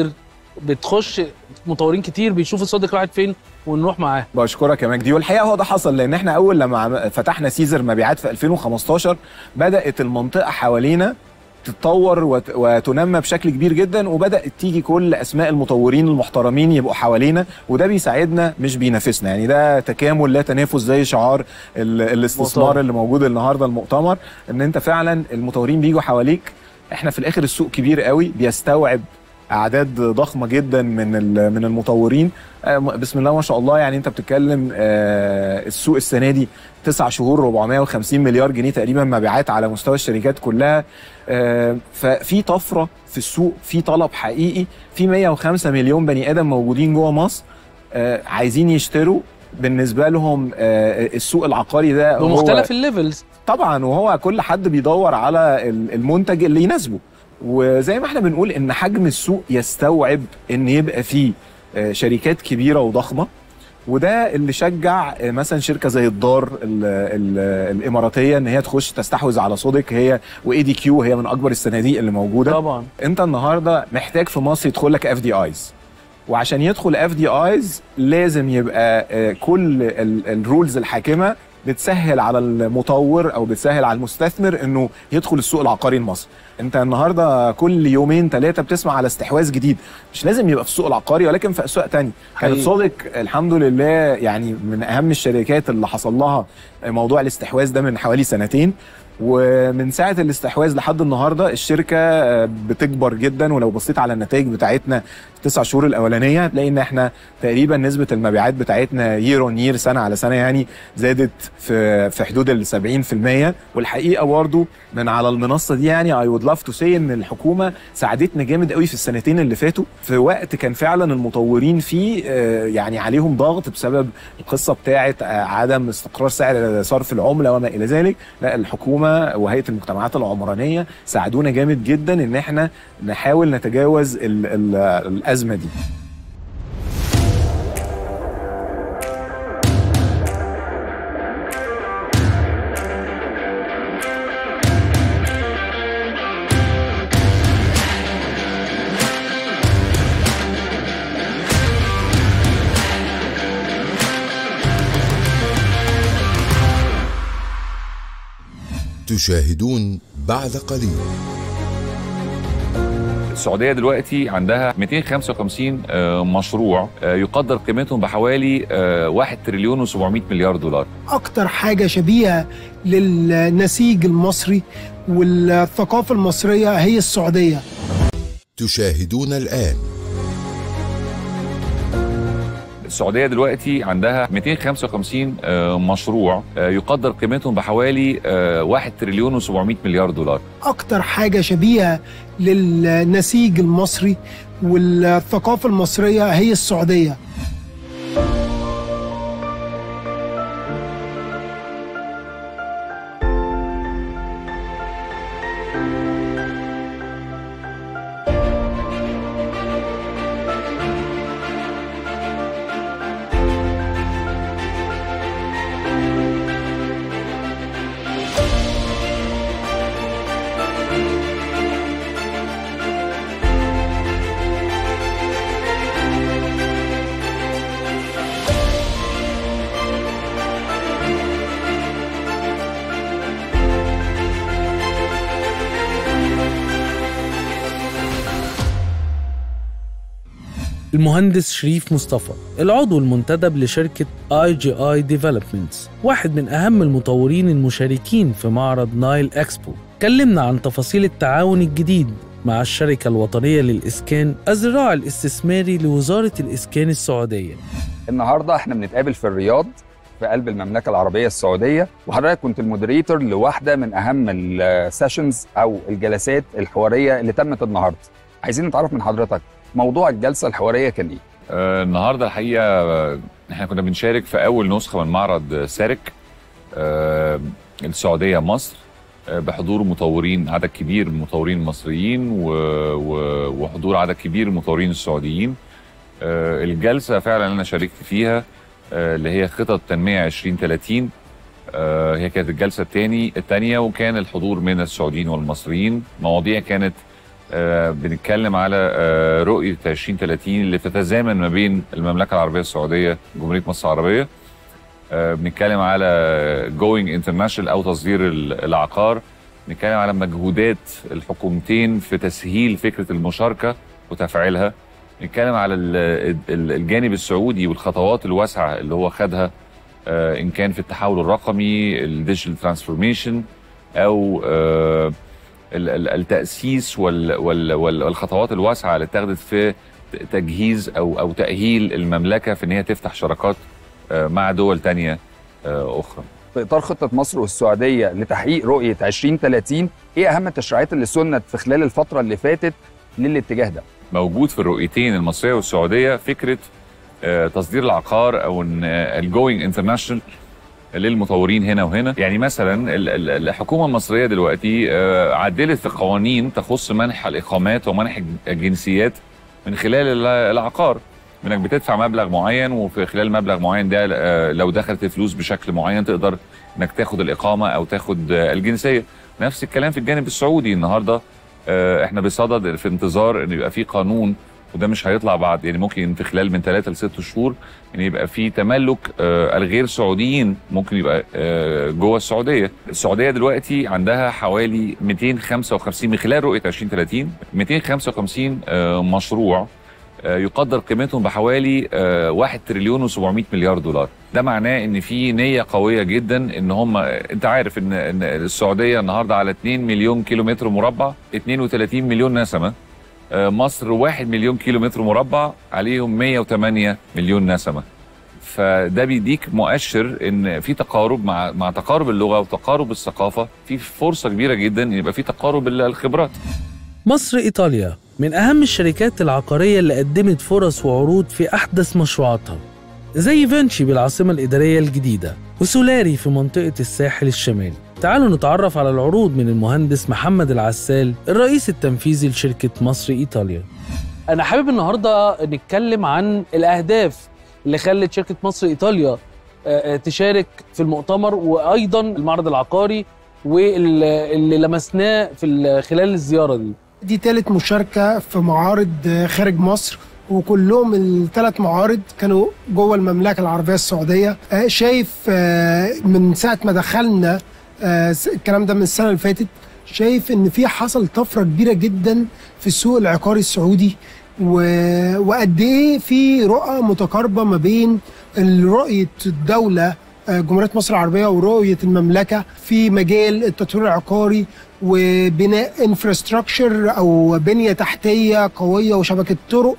[SPEAKER 11] بتخش مطورين كتير بيشوفوا صادق راحت فين ونروح معاه
[SPEAKER 13] بشكرك يا مجدي والحقيقه هو ده حصل لان احنا اول لما عم- فتحنا سيزر مبيعات في 2015 بدات المنطقه حوالينا تتطور وت- وتنمى بشكل كبير جدا وبدات تيجي كل اسماء المطورين المحترمين يبقوا حوالينا وده بيساعدنا مش بينافسنا يعني ده تكامل لا تنافس زي شعار ال- الاستثمار
[SPEAKER 11] مؤتمر.
[SPEAKER 13] اللي موجود النهارده المؤتمر ان انت فعلا المطورين بيجوا حواليك احنا في الاخر السوق كبير قوي بيستوعب اعداد ضخمه جدا من ال- من المطورين آه، بسم الله ما شاء الله يعني انت بتتكلم آه، السوق السنه دي تسع شهور 450 مليار جنيه تقريبا مبيعات على مستوى الشركات كلها آه، ففي طفره في السوق في طلب حقيقي في 105 مليون بني ادم موجودين جوه مصر آه، عايزين يشتروا بالنسبه لهم آه، السوق العقاري ده هو-
[SPEAKER 11] بمختلف الليفلز
[SPEAKER 13] طبعا وهو كل حد بيدور على ال- المنتج اللي يناسبه وزي ما احنا بنقول ان حجم السوق يستوعب ان يبقى فيه آه، شركات كبيره وضخمه وده اللي شجع آه، مثلا شركه زي الدار ال ال الاماراتيه ان هي تخش تستحوذ على صودك هي واي دي كيو هي من اكبر الصناديق اللي موجوده
[SPEAKER 11] طبعا
[SPEAKER 13] انت النهارده محتاج في مصر يدخل لك اف دي ايز وعشان يدخل اف دي ايز لازم يبقى آه، كل الرولز الحاكمه بتسهل على المطور او بتسهل على المستثمر انه يدخل السوق العقاري المصري انت النهارده كل يومين ثلاثه بتسمع على استحواذ جديد مش لازم يبقى في السوق العقاري ولكن في اسواق تانية كانت
[SPEAKER 11] حقيقي.
[SPEAKER 13] صادق الحمد لله يعني من اهم الشركات اللي حصل لها موضوع الاستحواذ ده من حوالي سنتين ومن ساعه الاستحواذ لحد النهارده الشركه آه، بتكبر جدا ولو بصيت على النتائج بتاعتنا التسع شهور الاولانيه هتلاقي ان احنا تقريبا نسبه المبيعات بتاعتنا يير اون يير سنه على سنه يعني زادت في في حدود ال 70% والحقيقه برضه من على المنصه دي يعني اي وود لاف تو سي ان الحكومه ساعدتنا جامد قوي في السنتين اللي فاتوا في وقت كان فعلا المطورين فيه آه، يعني عليهم ضغط بسبب القصه بتاعه آه، عدم استقرار سعر صرف العمله وما الى ذلك لا الحكومه وهيئه المجتمعات العمرانيه ساعدونا جامد جدا ان احنا نحاول نتجاوز ال ال الازمه دي
[SPEAKER 2] تشاهدون بعد قليل
[SPEAKER 6] السعوديه دلوقتي عندها 255 آه، مشروع آه، يقدر قيمتهم بحوالي آه، 1 تريليون و700 مليار دولار
[SPEAKER 7] اكتر حاجه شبيهه للنسيج المصري والثقافه المصريه هي السعوديه
[SPEAKER 2] تشاهدون الآن
[SPEAKER 6] السعوديه دلوقتي عندها 255 آه، مشروع آه، يقدر قيمتهم بحوالي آه، 1 تريليون و700 مليار دولار
[SPEAKER 7] اكتر حاجه شبيهه للنسيج المصري والثقافه المصريه هي السعوديه
[SPEAKER 9] المهندس شريف مصطفى العضو المنتدب لشركة اي جي اي ديفلوبمنتس واحد من أهم المطورين المشاركين في معرض نايل اكسبو كلمنا عن تفاصيل التعاون الجديد مع الشركة الوطنية للإسكان الذراع الاستثماري لوزارة الإسكان السعودية
[SPEAKER 1] النهارده احنا بنتقابل في الرياض في قلب المملكه العربيه السعوديه وحضرتك كنت المودريتور لواحده من اهم السيشنز او الجلسات الحواريه اللي تمت النهارده عايزين نتعرف من حضرتك موضوع الجلسه الحواريه كان ايه
[SPEAKER 6] آه، النهارده الحقيقه آه، احنا كنا بنشارك في اول نسخه من معرض آه، سارك آه، السعوديه مصر آه، بحضور مطورين عدد كبير من المطورين المصريين و- و- وحضور عدد كبير من المطورين السعوديين آه، الجلسه فعلا انا شاركت فيها آه، اللي هي خطط تنميه 2030 آه، هي كانت الجلسه الثاني الثانيه وكان الحضور من السعوديين والمصريين مواضيع كانت آه، بنتكلم على آه، رؤيه 2030 اللي بتتزامن ما بين المملكه العربيه السعوديه وجمهوريه مصر العربيه آه، بنتكلم على جوينج انترناشونال او تصدير ال- العقار بنتكلم على مجهودات الحكومتين في تسهيل فكره المشاركه وتفعيلها نتكلم على ال- ال- الجانب السعودي والخطوات الواسعه اللي هو خدها آه، ان كان في التحول الرقمي الديجيتال ترانسفورميشن او آه، ال- ال- التاسيس وال- وال- وال- والخطوات الواسعه اللي اتخذت في ت- تجهيز او او تاهيل المملكه في ان هي تفتح شراكات آه، مع دول تانية آه، اخرى
[SPEAKER 1] في اطار خطه مصر والسعوديه لتحقيق رؤيه 2030 ايه اهم التشريعات اللي سنت في خلال الفتره اللي فاتت للاتجاه ده
[SPEAKER 6] موجود في الرؤيتين المصريه والسعوديه فكره آه، تصدير العقار او ان الجوينج انترناشونال للمطورين هنا وهنا يعني مثلا ال- ال- الحكومه المصريه دلوقتي آه، عدلت في قوانين تخص منح الاقامات ومنح الج- الجنسيات من خلال ال- العقار انك بتدفع مبلغ معين وفي خلال مبلغ معين ده آه، لو دخلت الفلوس بشكل معين تقدر انك تاخد الاقامه او تاخد آه، الجنسيه نفس الكلام في الجانب السعودي النهارده آه، احنا بصدد في انتظار ان يبقى في قانون وده مش هيطلع بعد يعني ممكن في خلال من ثلاثة لست شهور ان يبقى في تملك آه، الغير سعوديين ممكن يبقى آه، جوه السعوديه السعوديه دلوقتي عندها حوالي 255 من خلال رؤيه 2030 255 آه، مشروع آه، يقدر قيمتهم بحوالي آه، 1 تريليون و700 مليار دولار ده معناه ان في نيه قويه جدا ان هم انت عارف ان ان السعوديه النهارده على 2 مليون كيلومتر مربع 32 مليون نسمه آه، مصر 1 مليون كيلومتر مربع عليهم 108 مليون نسمه فده بيديك مؤشر ان في تقارب مع مع تقارب اللغه وتقارب الثقافه في فرصه كبيره جدا ان يبقى في تقارب الخبرات
[SPEAKER 9] مصر إيطاليا من أهم الشركات العقارية اللي قدمت فرص وعروض في أحدث مشروعاتها زي فينشي بالعاصمة الإدارية الجديدة وسولاري في منطقة الساحل الشمالي تعالوا نتعرف على العروض من المهندس محمد العسال الرئيس التنفيذي لشركة مصر إيطاليا
[SPEAKER 11] انا حابب النهارده نتكلم عن الاهداف اللي خلت شركه مصر ايطاليا آه، آه، تشارك في المؤتمر وايضا المعرض العقاري واللي لمسناه في ال- خلال الزياره دي
[SPEAKER 7] دي تالت مشاركة في معارض آه، خارج مصر وكلهم الثلاث معارض كانوا جوه المملكة العربية السعودية آه، شايف آه، من ساعة ما دخلنا آه، س- الكلام ده من السنة اللي فاتت شايف ان في حصل طفرة كبيرة جدا في السوق العقاري السعودي و- وقد ايه في رؤى متقاربة ما بين رؤية الدولة آه، جمهورية مصر العربية ورؤية المملكة في مجال التطوير العقاري وبناء انفراستراكشر او بنية تحتية قوية وشبكة طرق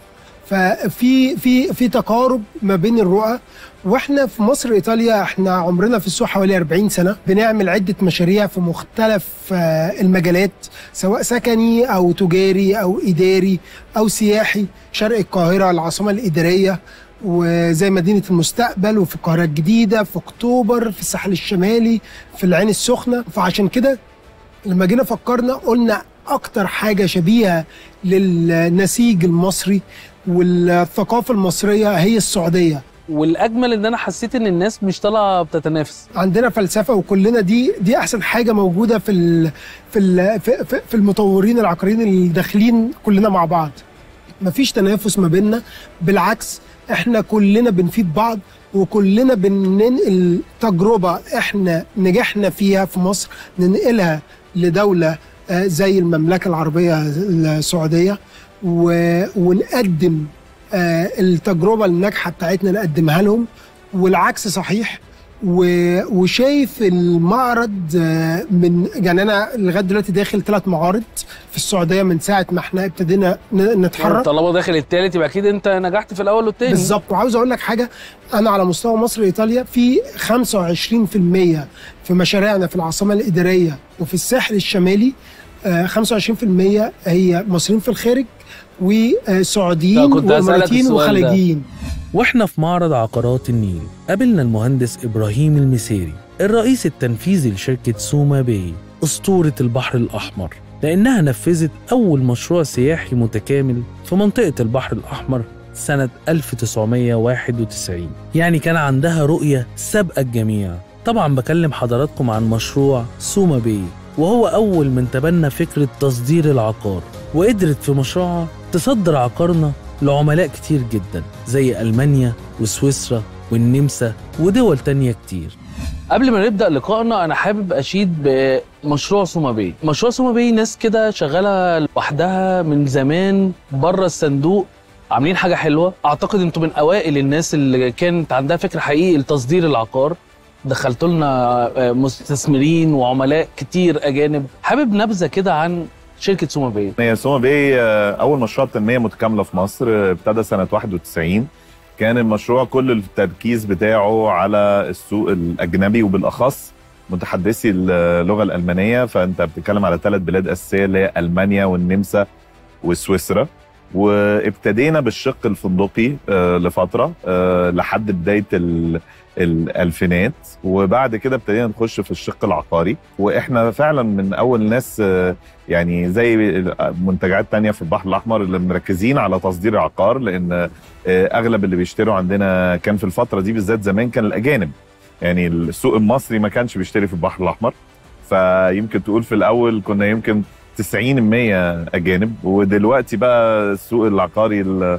[SPEAKER 7] ففي في في تقارب ما بين الرؤى واحنا في مصر ايطاليا احنا عمرنا في السوق حوالي 40 سنه بنعمل عده مشاريع في مختلف آه، المجالات سواء سكني او تجاري او اداري او سياحي شرق القاهره العاصمه الاداريه وزي مدينه المستقبل وفي القاهره الجديده في اكتوبر في الساحل الشمالي في العين السخنه فعشان كده لما جينا فكرنا قلنا اكتر حاجه شبيهه للنسيج المصري والثقافه المصريه هي السعوديه
[SPEAKER 11] والاجمل ان انا حسيت ان الناس مش طالعه بتتنافس
[SPEAKER 7] عندنا فلسفه وكلنا دي دي احسن حاجه موجوده في ال في ال في, في, في المطورين العقاريين اللي داخلين كلنا مع بعض مفيش تنافس ما بيننا بالعكس احنا كلنا بنفيد بعض وكلنا بننقل تجربه احنا نجحنا فيها في مصر ننقلها لدوله آه، زي المملكه العربيه السعوديه و- ونقدم آه، التجربه الناجحه بتاعتنا نقدمها لهم والعكس صحيح و- وشايف المعرض آه، من يعني انا لغايه دلوقتي داخل ثلاث معارض في السعوديه من ساعه ما احنا ابتدينا ن- نتحرك
[SPEAKER 11] طالما داخل التالت يبقى اكيد انت نجحت في الاول والتاني
[SPEAKER 7] بالظبط وعاوز اقول لك حاجه انا على مستوى مصر وايطاليا في 25% في مشاريعنا في العاصمه الاداريه وفي الساحل الشمالي آه، 25% هي مصريين في الخارج وسعوديين
[SPEAKER 9] كنت هسألك
[SPEAKER 7] واماراتيين
[SPEAKER 9] السؤال ده.
[SPEAKER 7] وخليجيين
[SPEAKER 9] واحنا في معرض عقارات النيل قابلنا المهندس إبراهيم المسيري الرئيس التنفيذي لشركة سوما باي أسطورة البحر الأحمر لأنها نفذت أول مشروع سياحي متكامل في منطقة البحر الأحمر سنة 1991 يعني كان عندها رؤية سابقة الجميع طبعا بكلم حضراتكم عن مشروع سوما باي وهو أول من تبنى فكرة تصدير العقار وقدرت في مشروعها تصدر عقارنا لعملاء كتير جدا زي ألمانيا وسويسرا والنمسا ودول تانية كتير
[SPEAKER 11] قبل ما نبدا لقائنا انا حابب اشيد بمشروع سوما باي مشروع سوما باي ناس كده شغاله لوحدها من زمان بره الصندوق عاملين حاجه حلوه اعتقد انتوا من اوائل الناس اللي كانت عندها فكر حقيقي لتصدير العقار دخلتوا لنا آه، مستثمرين وعملاء كتير اجانب حابب نبذه كده عن شركه سوما باي
[SPEAKER 14] هي سوما باي آه، اول مشروع تنميه متكامله في مصر آه، ابتدى سنه 91 كان المشروع كل التركيز بتاعه على السوق الاجنبي وبالاخص متحدثي اللغه الالمانيه فانت بتتكلم على ثلاث بلاد اساسيه اللي هي المانيا والنمسا وسويسرا وابتدينا بالشق الفندقي آه، لفتره آه، لحد بدايه ال- الالفينات وبعد كده ابتدينا نخش في الشق العقاري واحنا فعلا من اول ناس آه، يعني زي منتجات تانية في البحر الاحمر اللي مركزين على تصدير العقار لان آه، اغلب اللي بيشتروا عندنا كان في الفتره دي بالذات زمان كان الاجانب يعني السوق المصري ما كانش بيشتري في البحر الاحمر فيمكن تقول في الاول كنا يمكن 90% اجانب ودلوقتي بقى السوق العقاري ال-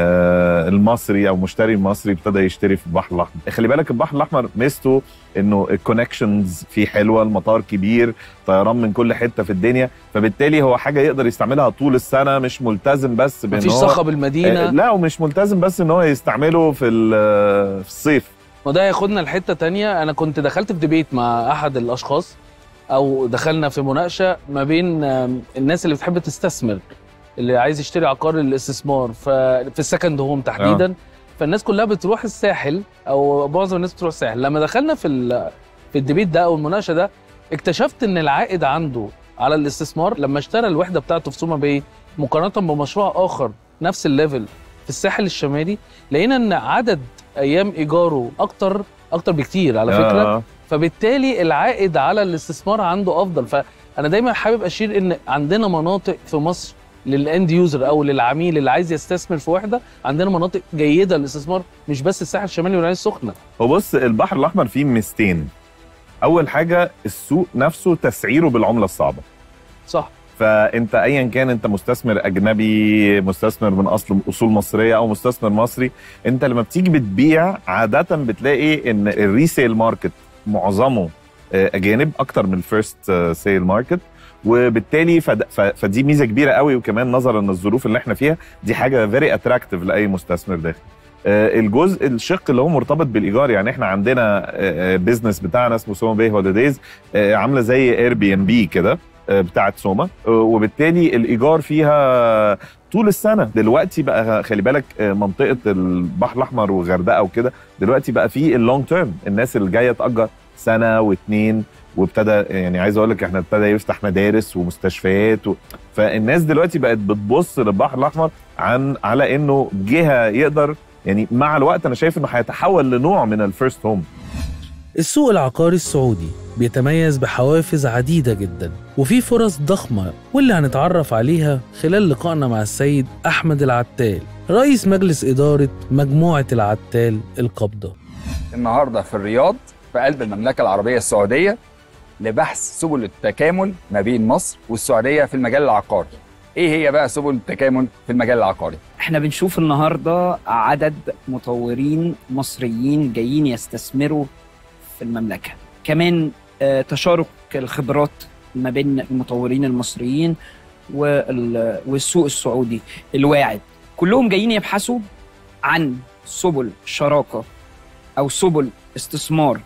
[SPEAKER 14] آه، المصري او مشتري المصري ابتدى يشتري في البحر الاحمر خلي بالك البحر الاحمر ميزته انه الكونكشنز فيه حلوه المطار كبير طيران من كل حته في الدنيا فبالتالي هو حاجه يقدر يستعملها طول السنه مش ملتزم بس بان
[SPEAKER 11] مفيش
[SPEAKER 14] هو
[SPEAKER 11] صخب المدينة.
[SPEAKER 14] آه، لا ومش ملتزم بس ان هو يستعمله في ال- في الصيف
[SPEAKER 11] وده ياخدنا لحته تانية انا كنت دخلت في ديبيت مع احد الاشخاص او دخلنا في مناقشه ما بين آم، الناس اللي بتحب تستثمر اللي عايز يشتري عقار للاستثمار ففي السكند هوم تحديدا
[SPEAKER 14] آه.
[SPEAKER 11] فالناس كلها بتروح الساحل او معظم الناس بتروح الساحل لما دخلنا في ال- في الديبيت ده او المناقشه ده اكتشفت ان العائد عنده على الاستثمار لما اشترى الوحده بتاعته في سوما باي مقارنه بمشروع اخر نفس الليفل في الساحل الشمالي لقينا ان عدد ايام ايجاره اكتر اكتر بكتير على فكره
[SPEAKER 14] آه.
[SPEAKER 11] فبالتالي العائد على الاستثمار عنده افضل فانا دايما حابب اشير ان عندنا مناطق في مصر للاند يوزر او للعميل اللي عايز يستثمر في وحده عندنا مناطق جيده للاستثمار مش بس الساحل الشمالي والعين السخنه
[SPEAKER 14] هو بص البحر الاحمر فيه ميزتين اول حاجه السوق نفسه تسعيره بالعمله الصعبه
[SPEAKER 11] صح
[SPEAKER 14] فانت ايا كان انت مستثمر اجنبي مستثمر من اصل اصول مصريه او مستثمر مصري انت لما بتيجي بتبيع عاده بتلاقي ان الريسيل ماركت معظمه آه، اجانب اكتر من الفيرست سيل ماركت وبالتالي فد... ف... فدي ميزه كبيره قوي وكمان نظرا للظروف اللي احنا فيها دي حاجه فيري اتراكتيف لاي مستثمر داخل آه، الجزء الشق اللي هو مرتبط بالايجار يعني احنا عندنا بيزنس بتاعنا اسمه سوما باي هوليديز عامله زي اير بي ام بي كده آه، بتاعت سوما آه، وبالتالي الايجار فيها طول السنه دلوقتي بقى خلي بالك آه، منطقه البحر الاحمر والغردقه وكده دلوقتي بقى في اللونج تيرم الناس اللي جايه تاجر سنه واثنين وابتدى يعني عايز اقول لك احنا ابتدى يفتح مدارس ومستشفيات و... فالناس دلوقتي بقت بتبص للبحر الاحمر عن على انه جهه يقدر يعني مع الوقت انا شايف انه هيتحول لنوع من الفيرست هوم
[SPEAKER 9] السوق العقاري السعودي بيتميز بحوافز عديدة جدا وفي فرص ضخمة واللي هنتعرف عليها خلال لقائنا مع السيد أحمد العتال رئيس مجلس إدارة مجموعة العتال القبضة
[SPEAKER 1] النهارده في الرياض في قلب المملكه العربيه السعوديه لبحث سبل التكامل ما بين مصر والسعوديه في المجال العقاري. ايه هي بقى سبل التكامل في المجال العقاري؟
[SPEAKER 15] احنا بنشوف النهارده عدد مطورين مصريين جايين يستثمروا في المملكه كمان آه، تشارك الخبرات ما بين المطورين المصريين وال- والسوق السعودي الواعد كلهم جايين يبحثوا عن سبل شراكه او سبل استثمار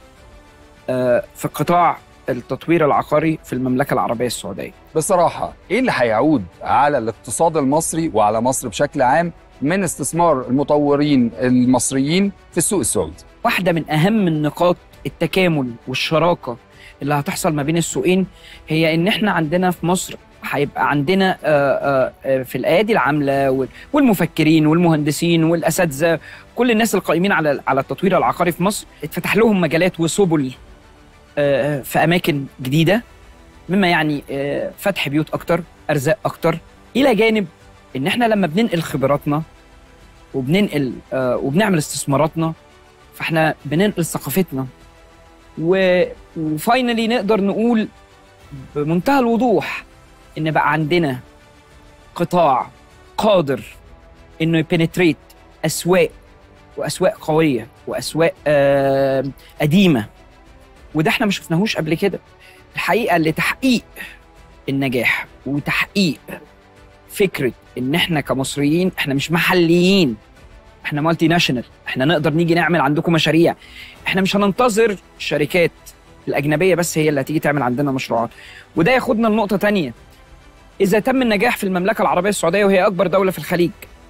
[SPEAKER 15] آه، في قطاع التطوير العقاري في المملكه العربيه السعوديه
[SPEAKER 1] بصراحه ايه اللي هيعود على الاقتصاد المصري وعلى مصر بشكل عام من استثمار المطورين المصريين في السوق السعودي؟
[SPEAKER 15] واحدة من أهم النقاط التكامل والشراكة اللي هتحصل ما بين السوقين هي إن إحنا عندنا في مصر هيبقى عندنا آه، آه، آه، في الأيادي العاملة وال- والمفكرين والمهندسين والأساتذة كل الناس القائمين على على التطوير العقاري في مصر اتفتح لهم مجالات وسبل آه، في أماكن جديدة مما يعني آه، فتح بيوت أكتر أرزاق أكتر إلى جانب إن إحنا لما بننقل خبراتنا وبننقل آه، وبنعمل استثماراتنا فاحنا بننقل ثقافتنا و... وفاينلي نقدر نقول بمنتهى الوضوح ان بقى عندنا قطاع قادر انه يبنتريت اسواق واسواق قويه واسواق آه قديمه وده احنا ما شفناهوش قبل كده الحقيقه لتحقيق النجاح وتحقيق فكره ان احنا كمصريين احنا مش محليين احنا مالتي ناشونال احنا نقدر نيجي نعمل عندكم مشاريع احنا مش هننتظر الشركات الاجنبيه بس هي اللي هتيجي تعمل عندنا مشروعات وده ياخدنا لنقطه تانية اذا تم النجاح في المملكه العربيه السعوديه وهي اكبر دوله في الخليج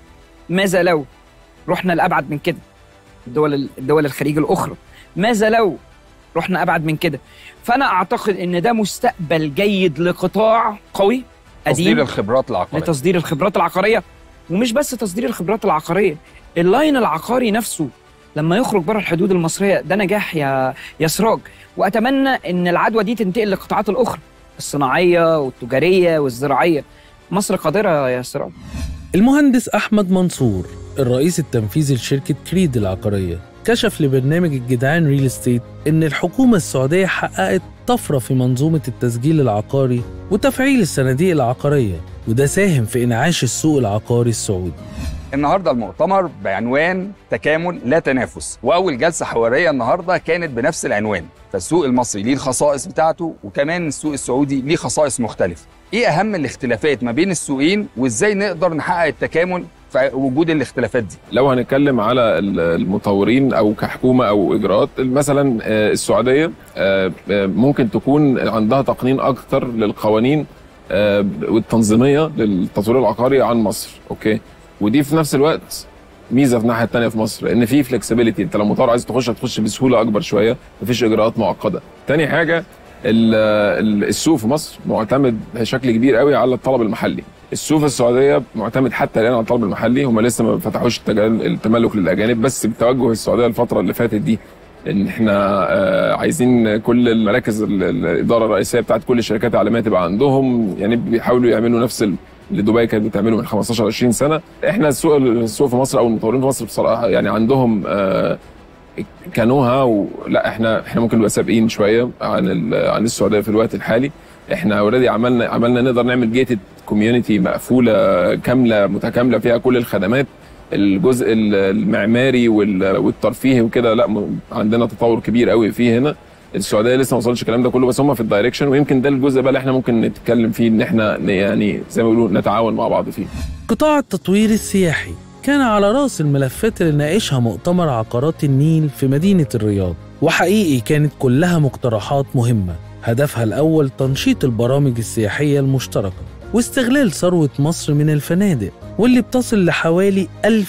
[SPEAKER 15] ماذا لو رحنا لابعد من كده الدول الدول الخليج الاخرى ماذا لو رحنا ابعد من كده فانا اعتقد ان ده مستقبل جيد لقطاع قوي قديم
[SPEAKER 1] تصدير الخبرات العقاريه
[SPEAKER 15] لتصدير الخبرات العقاريه ومش بس تصدير الخبرات العقاريه اللاين العقاري نفسه لما يخرج بره الحدود المصريه ده نجاح يا يا سراج واتمنى ان العدوى دي تنتقل للقطاعات الاخرى الصناعيه والتجاريه والزراعيه مصر قادره يا سراج
[SPEAKER 9] المهندس أحمد منصور الرئيس التنفيذي لشركة كريد العقارية كشف لبرنامج الجدعان ريل استيت إن الحكومة السعودية حققت طفرة في منظومة التسجيل العقاري وتفعيل الصناديق العقارية وده ساهم في إنعاش السوق العقاري السعودي
[SPEAKER 1] النهارده المؤتمر بعنوان تكامل لا تنافس واول جلسه حواريه النهارده كانت بنفس العنوان فالسوق المصري ليه الخصائص بتاعته وكمان السوق السعودي ليه خصائص مختلفه ايه اهم الاختلافات ما بين السوقين وازاي نقدر نحقق التكامل في وجود الاختلافات دي
[SPEAKER 16] لو هنتكلم على ال- المطورين او كحكومه او اجراءات مثلا آه، السعوديه آه، آه، ممكن تكون عندها تقنين اكتر للقوانين آه، والتنظيميه للتطوير العقاري عن مصر اوكي ودي في نفس الوقت ميزه في الناحيه الثانيه في مصر لان في فلكسبيليتي انت لو مطور عايز تخش هتخش بسهوله اكبر شويه مفيش اجراءات معقده تاني حاجه ال- ال- السوق في مصر معتمد بشكل كبير قوي على الطلب المحلي السوق في السعوديه معتمد حتى الان على الطلب المحلي هم لسه ما فتحوش التجا- التملك للاجانب بس بتوجه السعوديه الفتره اللي فاتت دي ان احنا آه، عايزين كل المراكز ال- ال- الاداره الرئيسيه بتاعت كل الشركات العالميه تبقى عندهم يعني بيحاولوا يعملوا نفس ال- اللي دبي كانت بتعمله من 15 20 سنه احنا السوق السوق في مصر او المطورين في مصر بصراحه يعني عندهم آه، كانوها ولا احنا احنا ممكن نبقى سابقين شويه عن ال- عن السعوديه في الوقت الحالي احنا اوريدي عملنا عملنا نقدر نعمل جيتد كوميونتي مقفوله كامله متكامله فيها كل الخدمات الجزء ال- المعماري وال- والترفيهي وكده لا م- عندنا تطور كبير قوي فيه هنا السعوديه لسه ما وصلش الكلام ده كله بس هم في الدايركشن ويمكن ده الجزء بقى اللي احنا ممكن نتكلم فيه ان احنا ن- يعني زي ما بيقولوا نتعاون مع بعض فيه
[SPEAKER 9] قطاع التطوير السياحي كان على رأس الملفات اللي ناقشها مؤتمر عقارات النيل في مدينة الرياض وحقيقي كانت كلها مقترحات مهمة هدفها الأول تنشيط البرامج السياحية المشتركة واستغلال ثروة مصر من الفنادق واللي بتصل لحوالي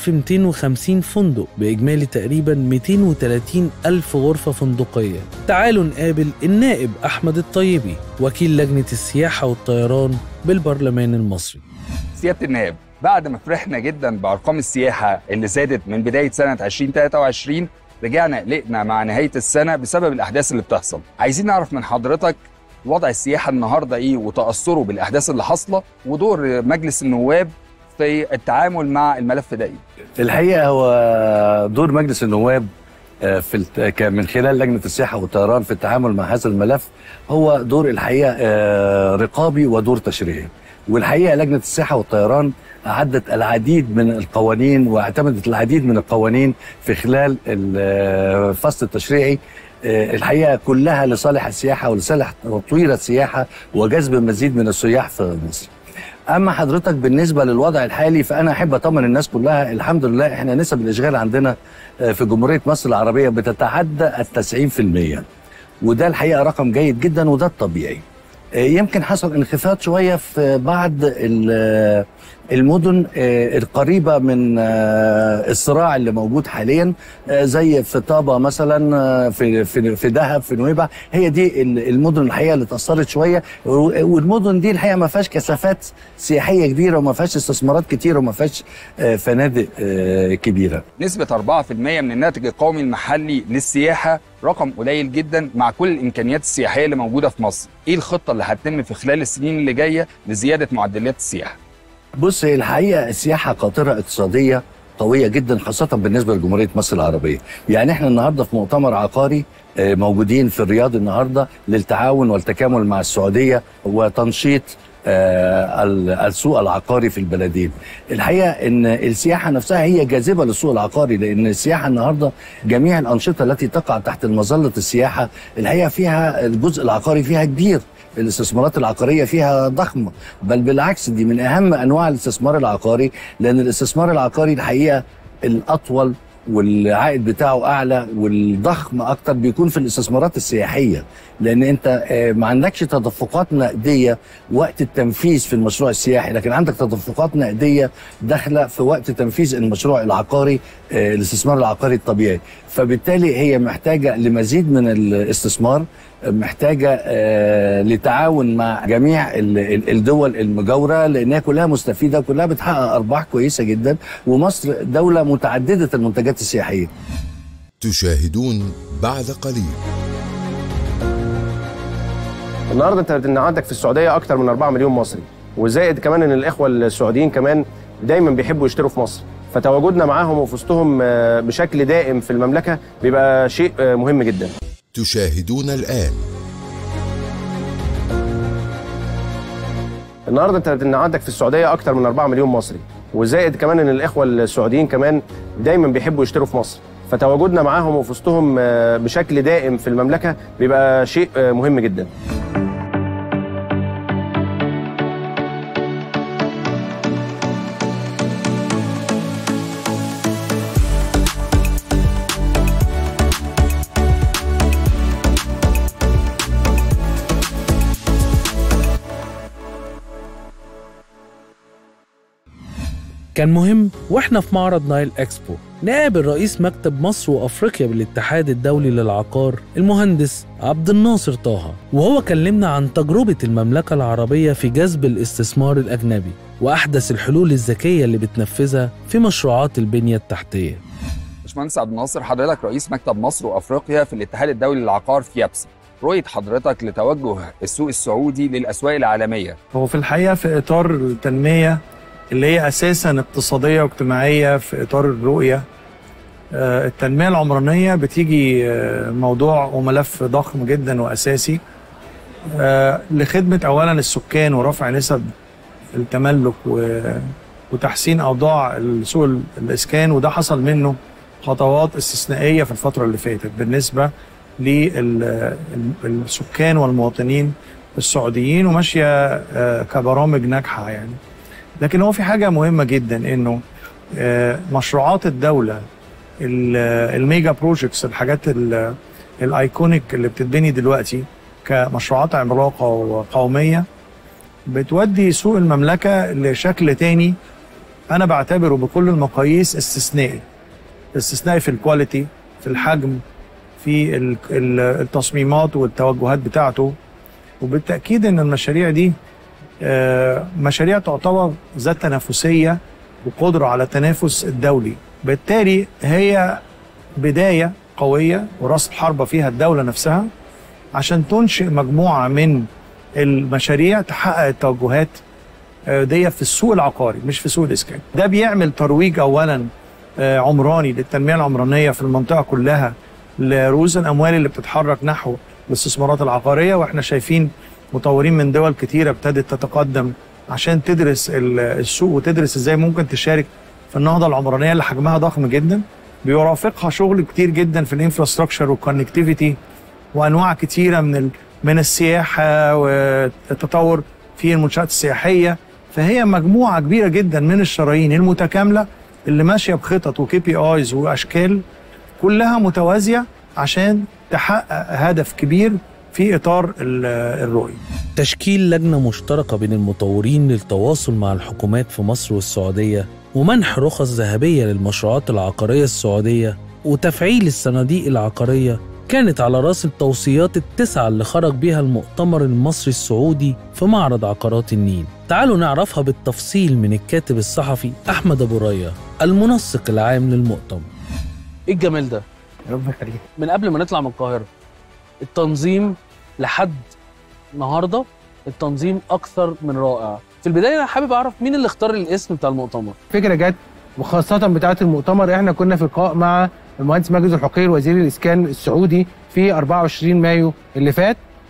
[SPEAKER 9] 1250 فندق بإجمالي تقريبا 230 ألف غرفة فندقية تعالوا نقابل النائب أحمد الطيبي وكيل لجنة السياحة والطيران بالبرلمان المصري
[SPEAKER 1] سياده النائب بعد ما فرحنا جدا بارقام السياحه اللي زادت من بدايه سنه 2023 رجعنا قلقنا مع نهايه السنه بسبب الاحداث اللي بتحصل عايزين نعرف من حضرتك وضع السياحه النهارده ايه وتاثره بالاحداث اللي حاصله ودور مجلس النواب في التعامل مع الملف ده ايه
[SPEAKER 17] الحقيقه هو دور مجلس النواب آه، في الت- ك- من خلال لجنه السياحه والطيران في التعامل مع هذا الملف هو دور الحقيقه آه، رقابي ودور تشريعي والحقيقه لجنه السياحه والطيران اعدت العديد من القوانين واعتمدت العديد من القوانين في خلال ال- آه، الفصل التشريعي آه، الحقيقه كلها لصالح السياحه ولصالح تطوير السياحه وجذب المزيد من السياح في مصر. اما حضرتك بالنسبه للوضع الحالي فانا احب اطمن الناس كلها الحمد لله احنا نسب الاشغال عندنا آه، في جمهوريه مصر العربيه بتتعدى ال 90% وده الحقيقه رقم جيد جدا وده الطبيعي آه، يمكن حصل انخفاض شويه في بعض ال- المدن آه، القريبه من آه، الصراع اللي موجود حاليا آه، زي في طابه مثلا آه، في في في دهب في نويبع هي دي ال- المدن الحقيقه اللي اتاثرت شويه و- والمدن دي الحقيقه ما فيهاش كثافات سياحيه كبيره وما فيهاش استثمارات كتير وما فيهاش آه، فنادق آه، كبيره
[SPEAKER 1] نسبة 4% من الناتج القومي المحلي للسياحة رقم قليل جدا مع كل الإمكانيات السياحية اللي موجودة في مصر إيه الخطة اللي هتتم في خلال السنين اللي جاية لزيادة معدلات السياحة؟
[SPEAKER 17] بص هي الحقيقه السياحه قاطره اقتصاديه قويه جدا خاصه بالنسبه لجمهوريه مصر العربيه يعني احنا النهارده في مؤتمر عقاري آه، موجودين في الرياض النهارده للتعاون والتكامل مع السعوديه وتنشيط آه، ال- السوق العقاري في البلدين الحقيقه ان السياحه نفسها هي جاذبه للسوق العقاري لان السياحه النهارده جميع الانشطه التي تقع تحت مظله السياحه الحقيقه فيها الجزء العقاري فيها كبير الاستثمارات العقاريه فيها ضخمه بل بالعكس دي من اهم انواع الاستثمار العقاري لان الاستثمار العقاري الحقيقه الاطول والعائد بتاعه اعلى والضخم اكتر بيكون في الاستثمارات السياحيه لان انت آه، ما عندكش تدفقات نقديه وقت التنفيذ في المشروع السياحي لكن عندك تدفقات نقديه داخله في وقت تنفيذ المشروع العقاري آه، الاستثمار العقاري الطبيعي فبالتالي هي محتاجه لمزيد من الاستثمار محتاجه آه، لتعاون مع جميع ال- ال- الدول المجاوره لانها كلها مستفيده وكلها بتحقق ارباح كويسه جدا ومصر دوله متعدده المنتجات السياحيه
[SPEAKER 2] تشاهدون بعد قليل
[SPEAKER 8] النهارده انت ان عندك في السعوديه اكتر من 4 مليون مصري وزائد كمان ان الاخوه السعوديين كمان دايما بيحبوا يشتروا في مصر فتواجدنا معاهم وفي وسطهم آه، بشكل دائم في المملكه بيبقى شيء آه، مهم جدا
[SPEAKER 2] تشاهدون الآن
[SPEAKER 8] النهارده انت ان عندك في السعوديه اكتر من 4 مليون مصري وزائد كمان ان الاخوه السعوديين كمان دايما بيحبوا يشتروا في مصر فتواجدنا معاهم وفي وسطهم آه، بشكل دائم في المملكه بيبقى شيء آه، مهم جدا
[SPEAKER 9] كان مهم واحنا في معرض نايل اكسبو نقابل رئيس مكتب مصر وافريقيا بالاتحاد الدولي للعقار المهندس عبد الناصر طه وهو كلمنا عن تجربة المملكة العربية في جذب الاستثمار الأجنبي وأحدث الحلول الذكية اللي بتنفذها في مشروعات البنية التحتية
[SPEAKER 1] باشمهندس عبد الناصر حضرتك رئيس مكتب مصر وافريقيا في الاتحاد الدولي للعقار في يابسا رؤيه حضرتك لتوجه السوق السعودي للاسواق العالميه
[SPEAKER 18] هو في الحقيقه في اطار التنميه اللي هي اساسا اقتصاديه واجتماعيه في اطار الرؤيه آه، التنميه العمرانيه بتيجي آه، موضوع وملف ضخم جدا واساسي آه، لخدمه اولا السكان ورفع نسب التملك و- وتحسين اوضاع سوق ال- الاسكان وده حصل منه خطوات استثنائيه في الفتره اللي فاتت بالنسبه للسكان والمواطنين السعوديين وماشيه آه، كبرامج ناجحه يعني لكن هو في حاجه مهمه جدا انه آه، مشروعات الدوله ال- الميجا بروجكتس الحاجات ال- الايكونيك اللي بتتبني دلوقتي كمشروعات عملاقه وقوميه بتودي سوق المملكه لشكل تاني انا بعتبره بكل المقاييس استثنائي استثنائي في الكواليتي في الحجم في ال- ال- التصميمات والتوجهات بتاعته وبالتاكيد ان المشاريع دي آه، مشاريع تعتبر ذات تنافسيه وقدره على التنافس الدولي بالتالي هي بدايه قويه وراس الحربه فيها الدوله نفسها عشان تنشئ مجموعه من المشاريع تحقق التوجهات آه، دي في السوق العقاري مش في سوق الاسكان ده بيعمل ترويج اولا آه، عمراني للتنميه العمرانيه في المنطقه كلها لرؤوس الاموال اللي بتتحرك نحو الاستثمارات العقاريه واحنا شايفين مطورين من دول كتيره ابتدت تتقدم عشان تدرس ال- السوق وتدرس ازاي ممكن تشارك في النهضه العمرانيه اللي حجمها ضخم جدا بيرافقها شغل كتير جدا في الانفراستراكشر والكونكتيفيتي وانواع كتيره من ال- من السياحه والتطور في المنشات السياحيه فهي مجموعه كبيره جدا من الشرايين المتكامله اللي ماشيه بخطط وكي بي ايز واشكال كلها متوازيه عشان تحقق هدف كبير في اطار ال- الرؤيه
[SPEAKER 9] تشكيل لجنة مشتركة بين المطورين للتواصل مع الحكومات في مصر والسعودية ومنح رخص ذهبية للمشروعات العقارية السعودية وتفعيل الصناديق العقارية كانت على رأس التوصيات التسعة اللي خرج بيها المؤتمر المصري السعودي في معرض عقارات النيل تعالوا نعرفها بالتفصيل من الكاتب الصحفي أحمد أبو ريا المنسق العام للمؤتمر
[SPEAKER 11] ايه الجمال ده؟
[SPEAKER 18] ربنا يخليك
[SPEAKER 11] من قبل ما نطلع من القاهره التنظيم لحد النهارده التنظيم اكثر من رائع في البدايه انا حابب اعرف مين اللي اختار الاسم بتاع المؤتمر
[SPEAKER 19] فكره جت وخاصه بتاعه المؤتمر احنا كنا في لقاء مع المهندس ماجد الحقير وزير الاسكان السعودي في 24 مايو اللي فات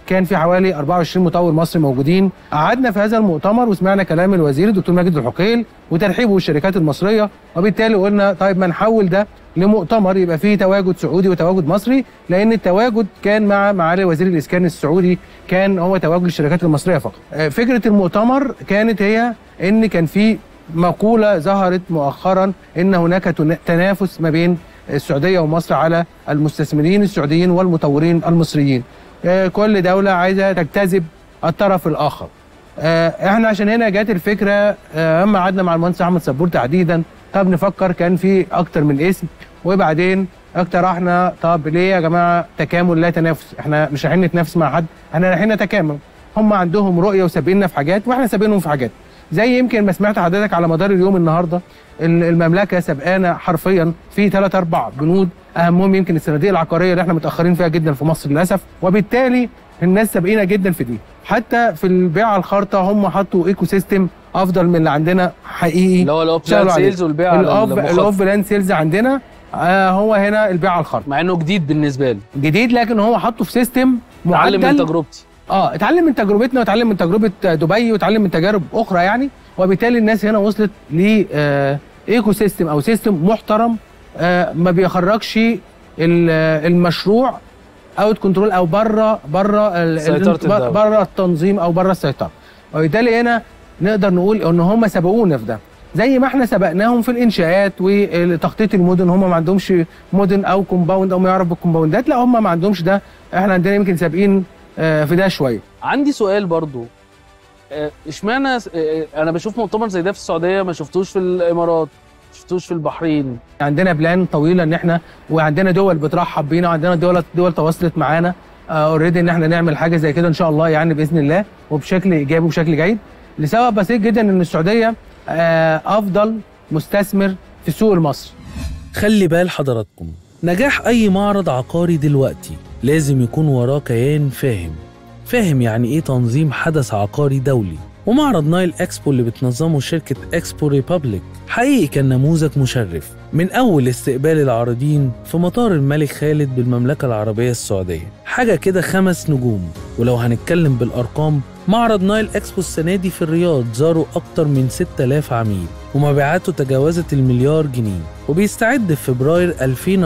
[SPEAKER 19] كان في حوالي 24 مطور مصري موجودين قعدنا في هذا المؤتمر وسمعنا كلام الوزير الدكتور ماجد الحقيل وترحيبه بالشركات المصريه وبالتالي قلنا طيب ما نحول ده لمؤتمر يبقى فيه تواجد سعودي وتواجد مصري لان التواجد كان مع معالي وزير الاسكان السعودي كان هو تواجد الشركات المصريه فقط آه، فكره المؤتمر كانت هي ان كان في مقوله ظهرت مؤخرا ان هناك تنا- تنافس ما بين السعوديه ومصر على المستثمرين السعوديين والمطورين المصريين آه، كل دوله عايزه تجتذب الطرف الاخر آه، احنا عشان هنا جت الفكره آه، اما قعدنا مع المهندس احمد سبور تحديدا طب نفكر كان في اكتر من اسم وبعدين اقترحنا طب ليه يا جماعه تكامل لا تنافس احنا مش رايحين نتنافس مع حد احنا رايحين نتكامل هم عندهم رؤيه وسابقيننا في حاجات واحنا سابقينهم في حاجات زي يمكن ما سمعت حضرتك على مدار اليوم النهارده ال- المملكه سبقانا حرفيا في ثلاث اربع بنود اهمهم يمكن الصناديق العقاريه اللي احنا متاخرين فيها جدا في مصر للاسف وبالتالي الناس سابقينا جدا في دي حتى في البيع على الخارطه هم حطوا ايكو سيستم افضل من اللي عندنا حقيقي
[SPEAKER 11] اللي هو الأوف
[SPEAKER 19] اشتغلوا
[SPEAKER 11] بلان
[SPEAKER 19] عليه.
[SPEAKER 11] سيلز والبيع على
[SPEAKER 19] الأوف-
[SPEAKER 11] المخاطر.
[SPEAKER 19] الاوف بلان سيلز عندنا آه هو هنا البيع على الخارطه
[SPEAKER 11] مع انه جديد بالنسبه لي
[SPEAKER 19] جديد لكن هو حطه في سيستم معدل
[SPEAKER 11] اتعلم من تجربتي
[SPEAKER 19] اه اتعلم من تجربتنا واتعلم من تجربه دبي واتعلم من تجارب اخرى يعني وبالتالي الناس هنا وصلت ل آه ايكو سيستم او سيستم محترم آه ما بيخرجش ال- آه، المشروع اوت كنترول او بره بره
[SPEAKER 11] سيطرة الدولة.
[SPEAKER 19] بره التنظيم او بره السيطره وبالتالي هنا نقدر نقول ان هم سبقونا في ده زي ما احنا سبقناهم في الانشاءات وتخطيط المدن هم ما عندهمش مدن او كومباوند او ما يعرف بالكومباوندات لا هم ما عندهمش ده احنا عندنا يمكن سابقين آه، في ده شويه
[SPEAKER 11] عندي سؤال برضو آه، اشمعنى س- آه، انا بشوف مؤتمر زي ده في السعوديه ما شفتوش في الامارات ما شفتوش في البحرين
[SPEAKER 19] عندنا بلان طويله ان احنا وعندنا دول بترحب بينا وعندنا دول دول تواصلت معانا اوريدي ان احنا نعمل حاجه زي كده ان شاء الله يعني باذن الله وبشكل ايجابي وبشكل جيد لسبب بسيط جدا ان السعوديه آه، افضل مستثمر في السوق المصري
[SPEAKER 9] خلي بال حضراتكم نجاح أي معرض عقاري دلوقتي لازم يكون وراه كيان فاهم فاهم يعني إيه تنظيم حدث عقاري دولي ومعرض نايل اكسبو اللي بتنظمه شركة اكسبو ريبابليك حقيقي كان نموذج مشرف من أول استقبال العارضين في مطار الملك خالد بالمملكة العربية السعودية حاجة كده خمس نجوم ولو هنتكلم بالأرقام معرض نايل اكسبو السنة دي في الرياض زاروا أكتر من 6000 عميل ومبيعاته تجاوزت المليار جنيه وبيستعد في فبراير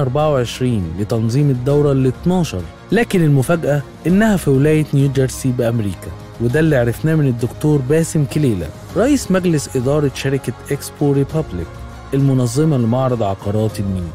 [SPEAKER 9] 2024 لتنظيم الدورة ال 12 لكن المفاجأة إنها في ولاية نيوجيرسي بأمريكا وده اللي عرفناه من الدكتور باسم كليلة رئيس مجلس إدارة شركة إكسبو ريبابليك المنظمة لمعرض عقارات النيل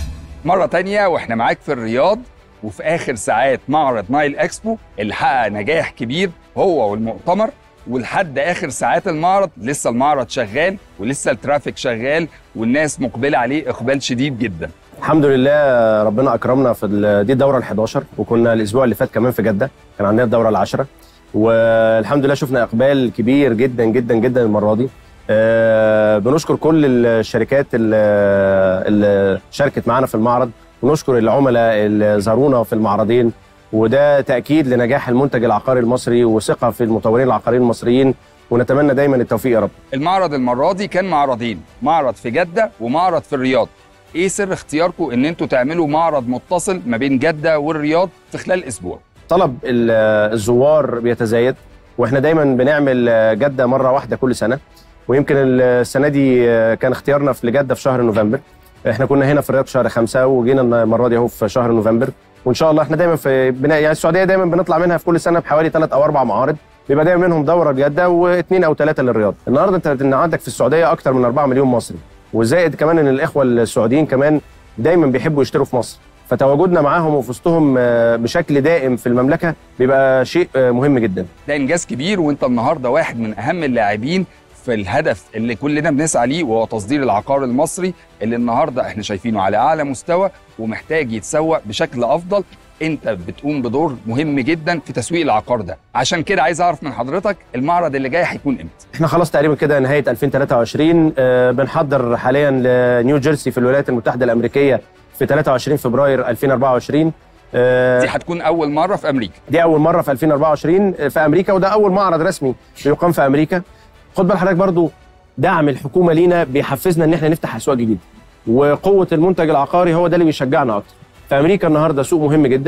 [SPEAKER 1] مرة تانية واحنا معاك في الرياض وفي آخر ساعات معرض نايل اكسبو اللي حقق نجاح كبير هو والمؤتمر ولحد آخر ساعات المعرض لسه المعرض شغال ولسه الترافيك شغال والناس مقبلة عليه إقبال شديد جدا
[SPEAKER 8] الحمد لله ربنا اكرمنا في ال- دي الدوره ال11 وكنا الاسبوع اللي فات كمان في جده كان عندنا الدوره العاشره والحمد لله شفنا اقبال كبير جدا جدا جدا المره دي آه، بنشكر كل الشركات اللي اللي شاركت معانا في المعرض ونشكر العملاء اللي زارونا في المعرضين وده تاكيد لنجاح المنتج العقاري المصري وثقه في المطورين العقاريين المصريين ونتمنى دايما التوفيق يا رب
[SPEAKER 1] المعرض المرة دي كان معرضين معرض في جدة ومعرض في الرياض ايه سر اختياركم ان انتوا تعملوا معرض متصل ما بين جدة والرياض في خلال اسبوع
[SPEAKER 8] طلب ال- الزوار بيتزايد واحنا دايما بنعمل جده مره واحده كل سنه ويمكن السنه دي كان اختيارنا في لجده في شهر نوفمبر احنا كنا هنا في الرياض في شهر خمسة وجينا المره دي اهو في شهر نوفمبر وان شاء الله احنا دايما في بنا يعني السعوديه دايما بنطلع منها في كل سنه بحوالي ثلاث او اربع معارض بيبقى دايما منهم دوره لجده واثنين او ثلاثه للرياض النهارده انت إن عندك في السعوديه اكتر من 4 مليون مصري وزائد كمان ان الاخوه السعوديين كمان دايما بيحبوا يشتروا في مصر فتواجدنا معاهم وفي وسطهم آه، بشكل دائم في المملكه بيبقى شيء آه، مهم جدا
[SPEAKER 1] ده انجاز كبير وانت النهارده واحد من اهم اللاعبين في الهدف اللي كلنا بنسعى ليه وهو تصدير العقار المصري اللي النهارده احنا شايفينه على اعلى مستوى ومحتاج يتسوق بشكل افضل انت بتقوم بدور مهم جدا في تسويق العقار ده عشان كده عايز اعرف من حضرتك المعرض اللي جاي هيكون امتى
[SPEAKER 8] احنا خلاص تقريبا كده نهايه 2023 آه، بنحضر حاليا لنيو جيرسي في الولايات المتحده الامريكيه في 23 فبراير 2024 آه،
[SPEAKER 1] دي هتكون اول مره في امريكا
[SPEAKER 8] دي اول مره في 2024 في امريكا وده اول معرض رسمي بيقام في امريكا خد بال حضرتك برضو دعم الحكومه لينا بيحفزنا ان احنا نفتح اسواق جديده وقوه المنتج العقاري هو ده اللي بيشجعنا اكتر في امريكا النهارده سوق مهم جدا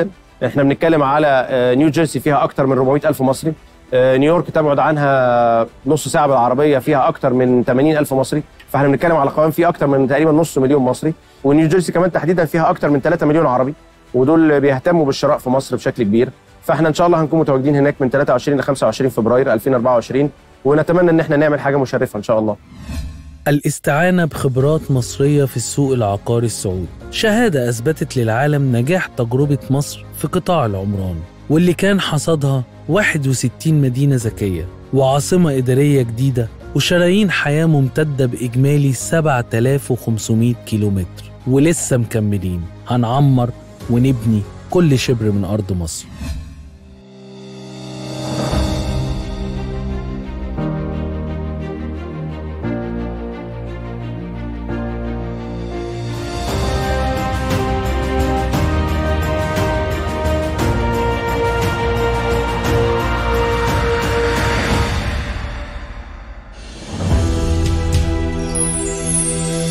[SPEAKER 8] احنا بنتكلم على آه، نيو جيرسي فيها اكتر من 400 الف مصري آه، نيويورك تبعد عنها نص ساعه بالعربيه فيها اكتر من 80 الف مصري فاحنا بنتكلم على قوام فيه اكتر من تقريبا نص مليون مصري ونيو جيرسي كمان تحديدا فيها اكتر من 3 مليون عربي ودول بيهتموا بالشراء في مصر بشكل كبير فاحنا ان شاء الله هنكون متواجدين هناك من 23 ل 25 فبراير 2024 ونتمنى ان احنا نعمل حاجه مشرفه ان شاء الله
[SPEAKER 9] الاستعانة بخبرات مصرية في السوق العقاري السعودي شهادة أثبتت للعالم نجاح تجربة مصر في قطاع العمران واللي كان حصادها 61 مدينة ذكية وعاصمة إدارية جديدة وشرايين حياة ممتدة بإجمالي 7500 كيلومتر ولسه مكملين هنعمر ونبني كل شبر من أرض مصر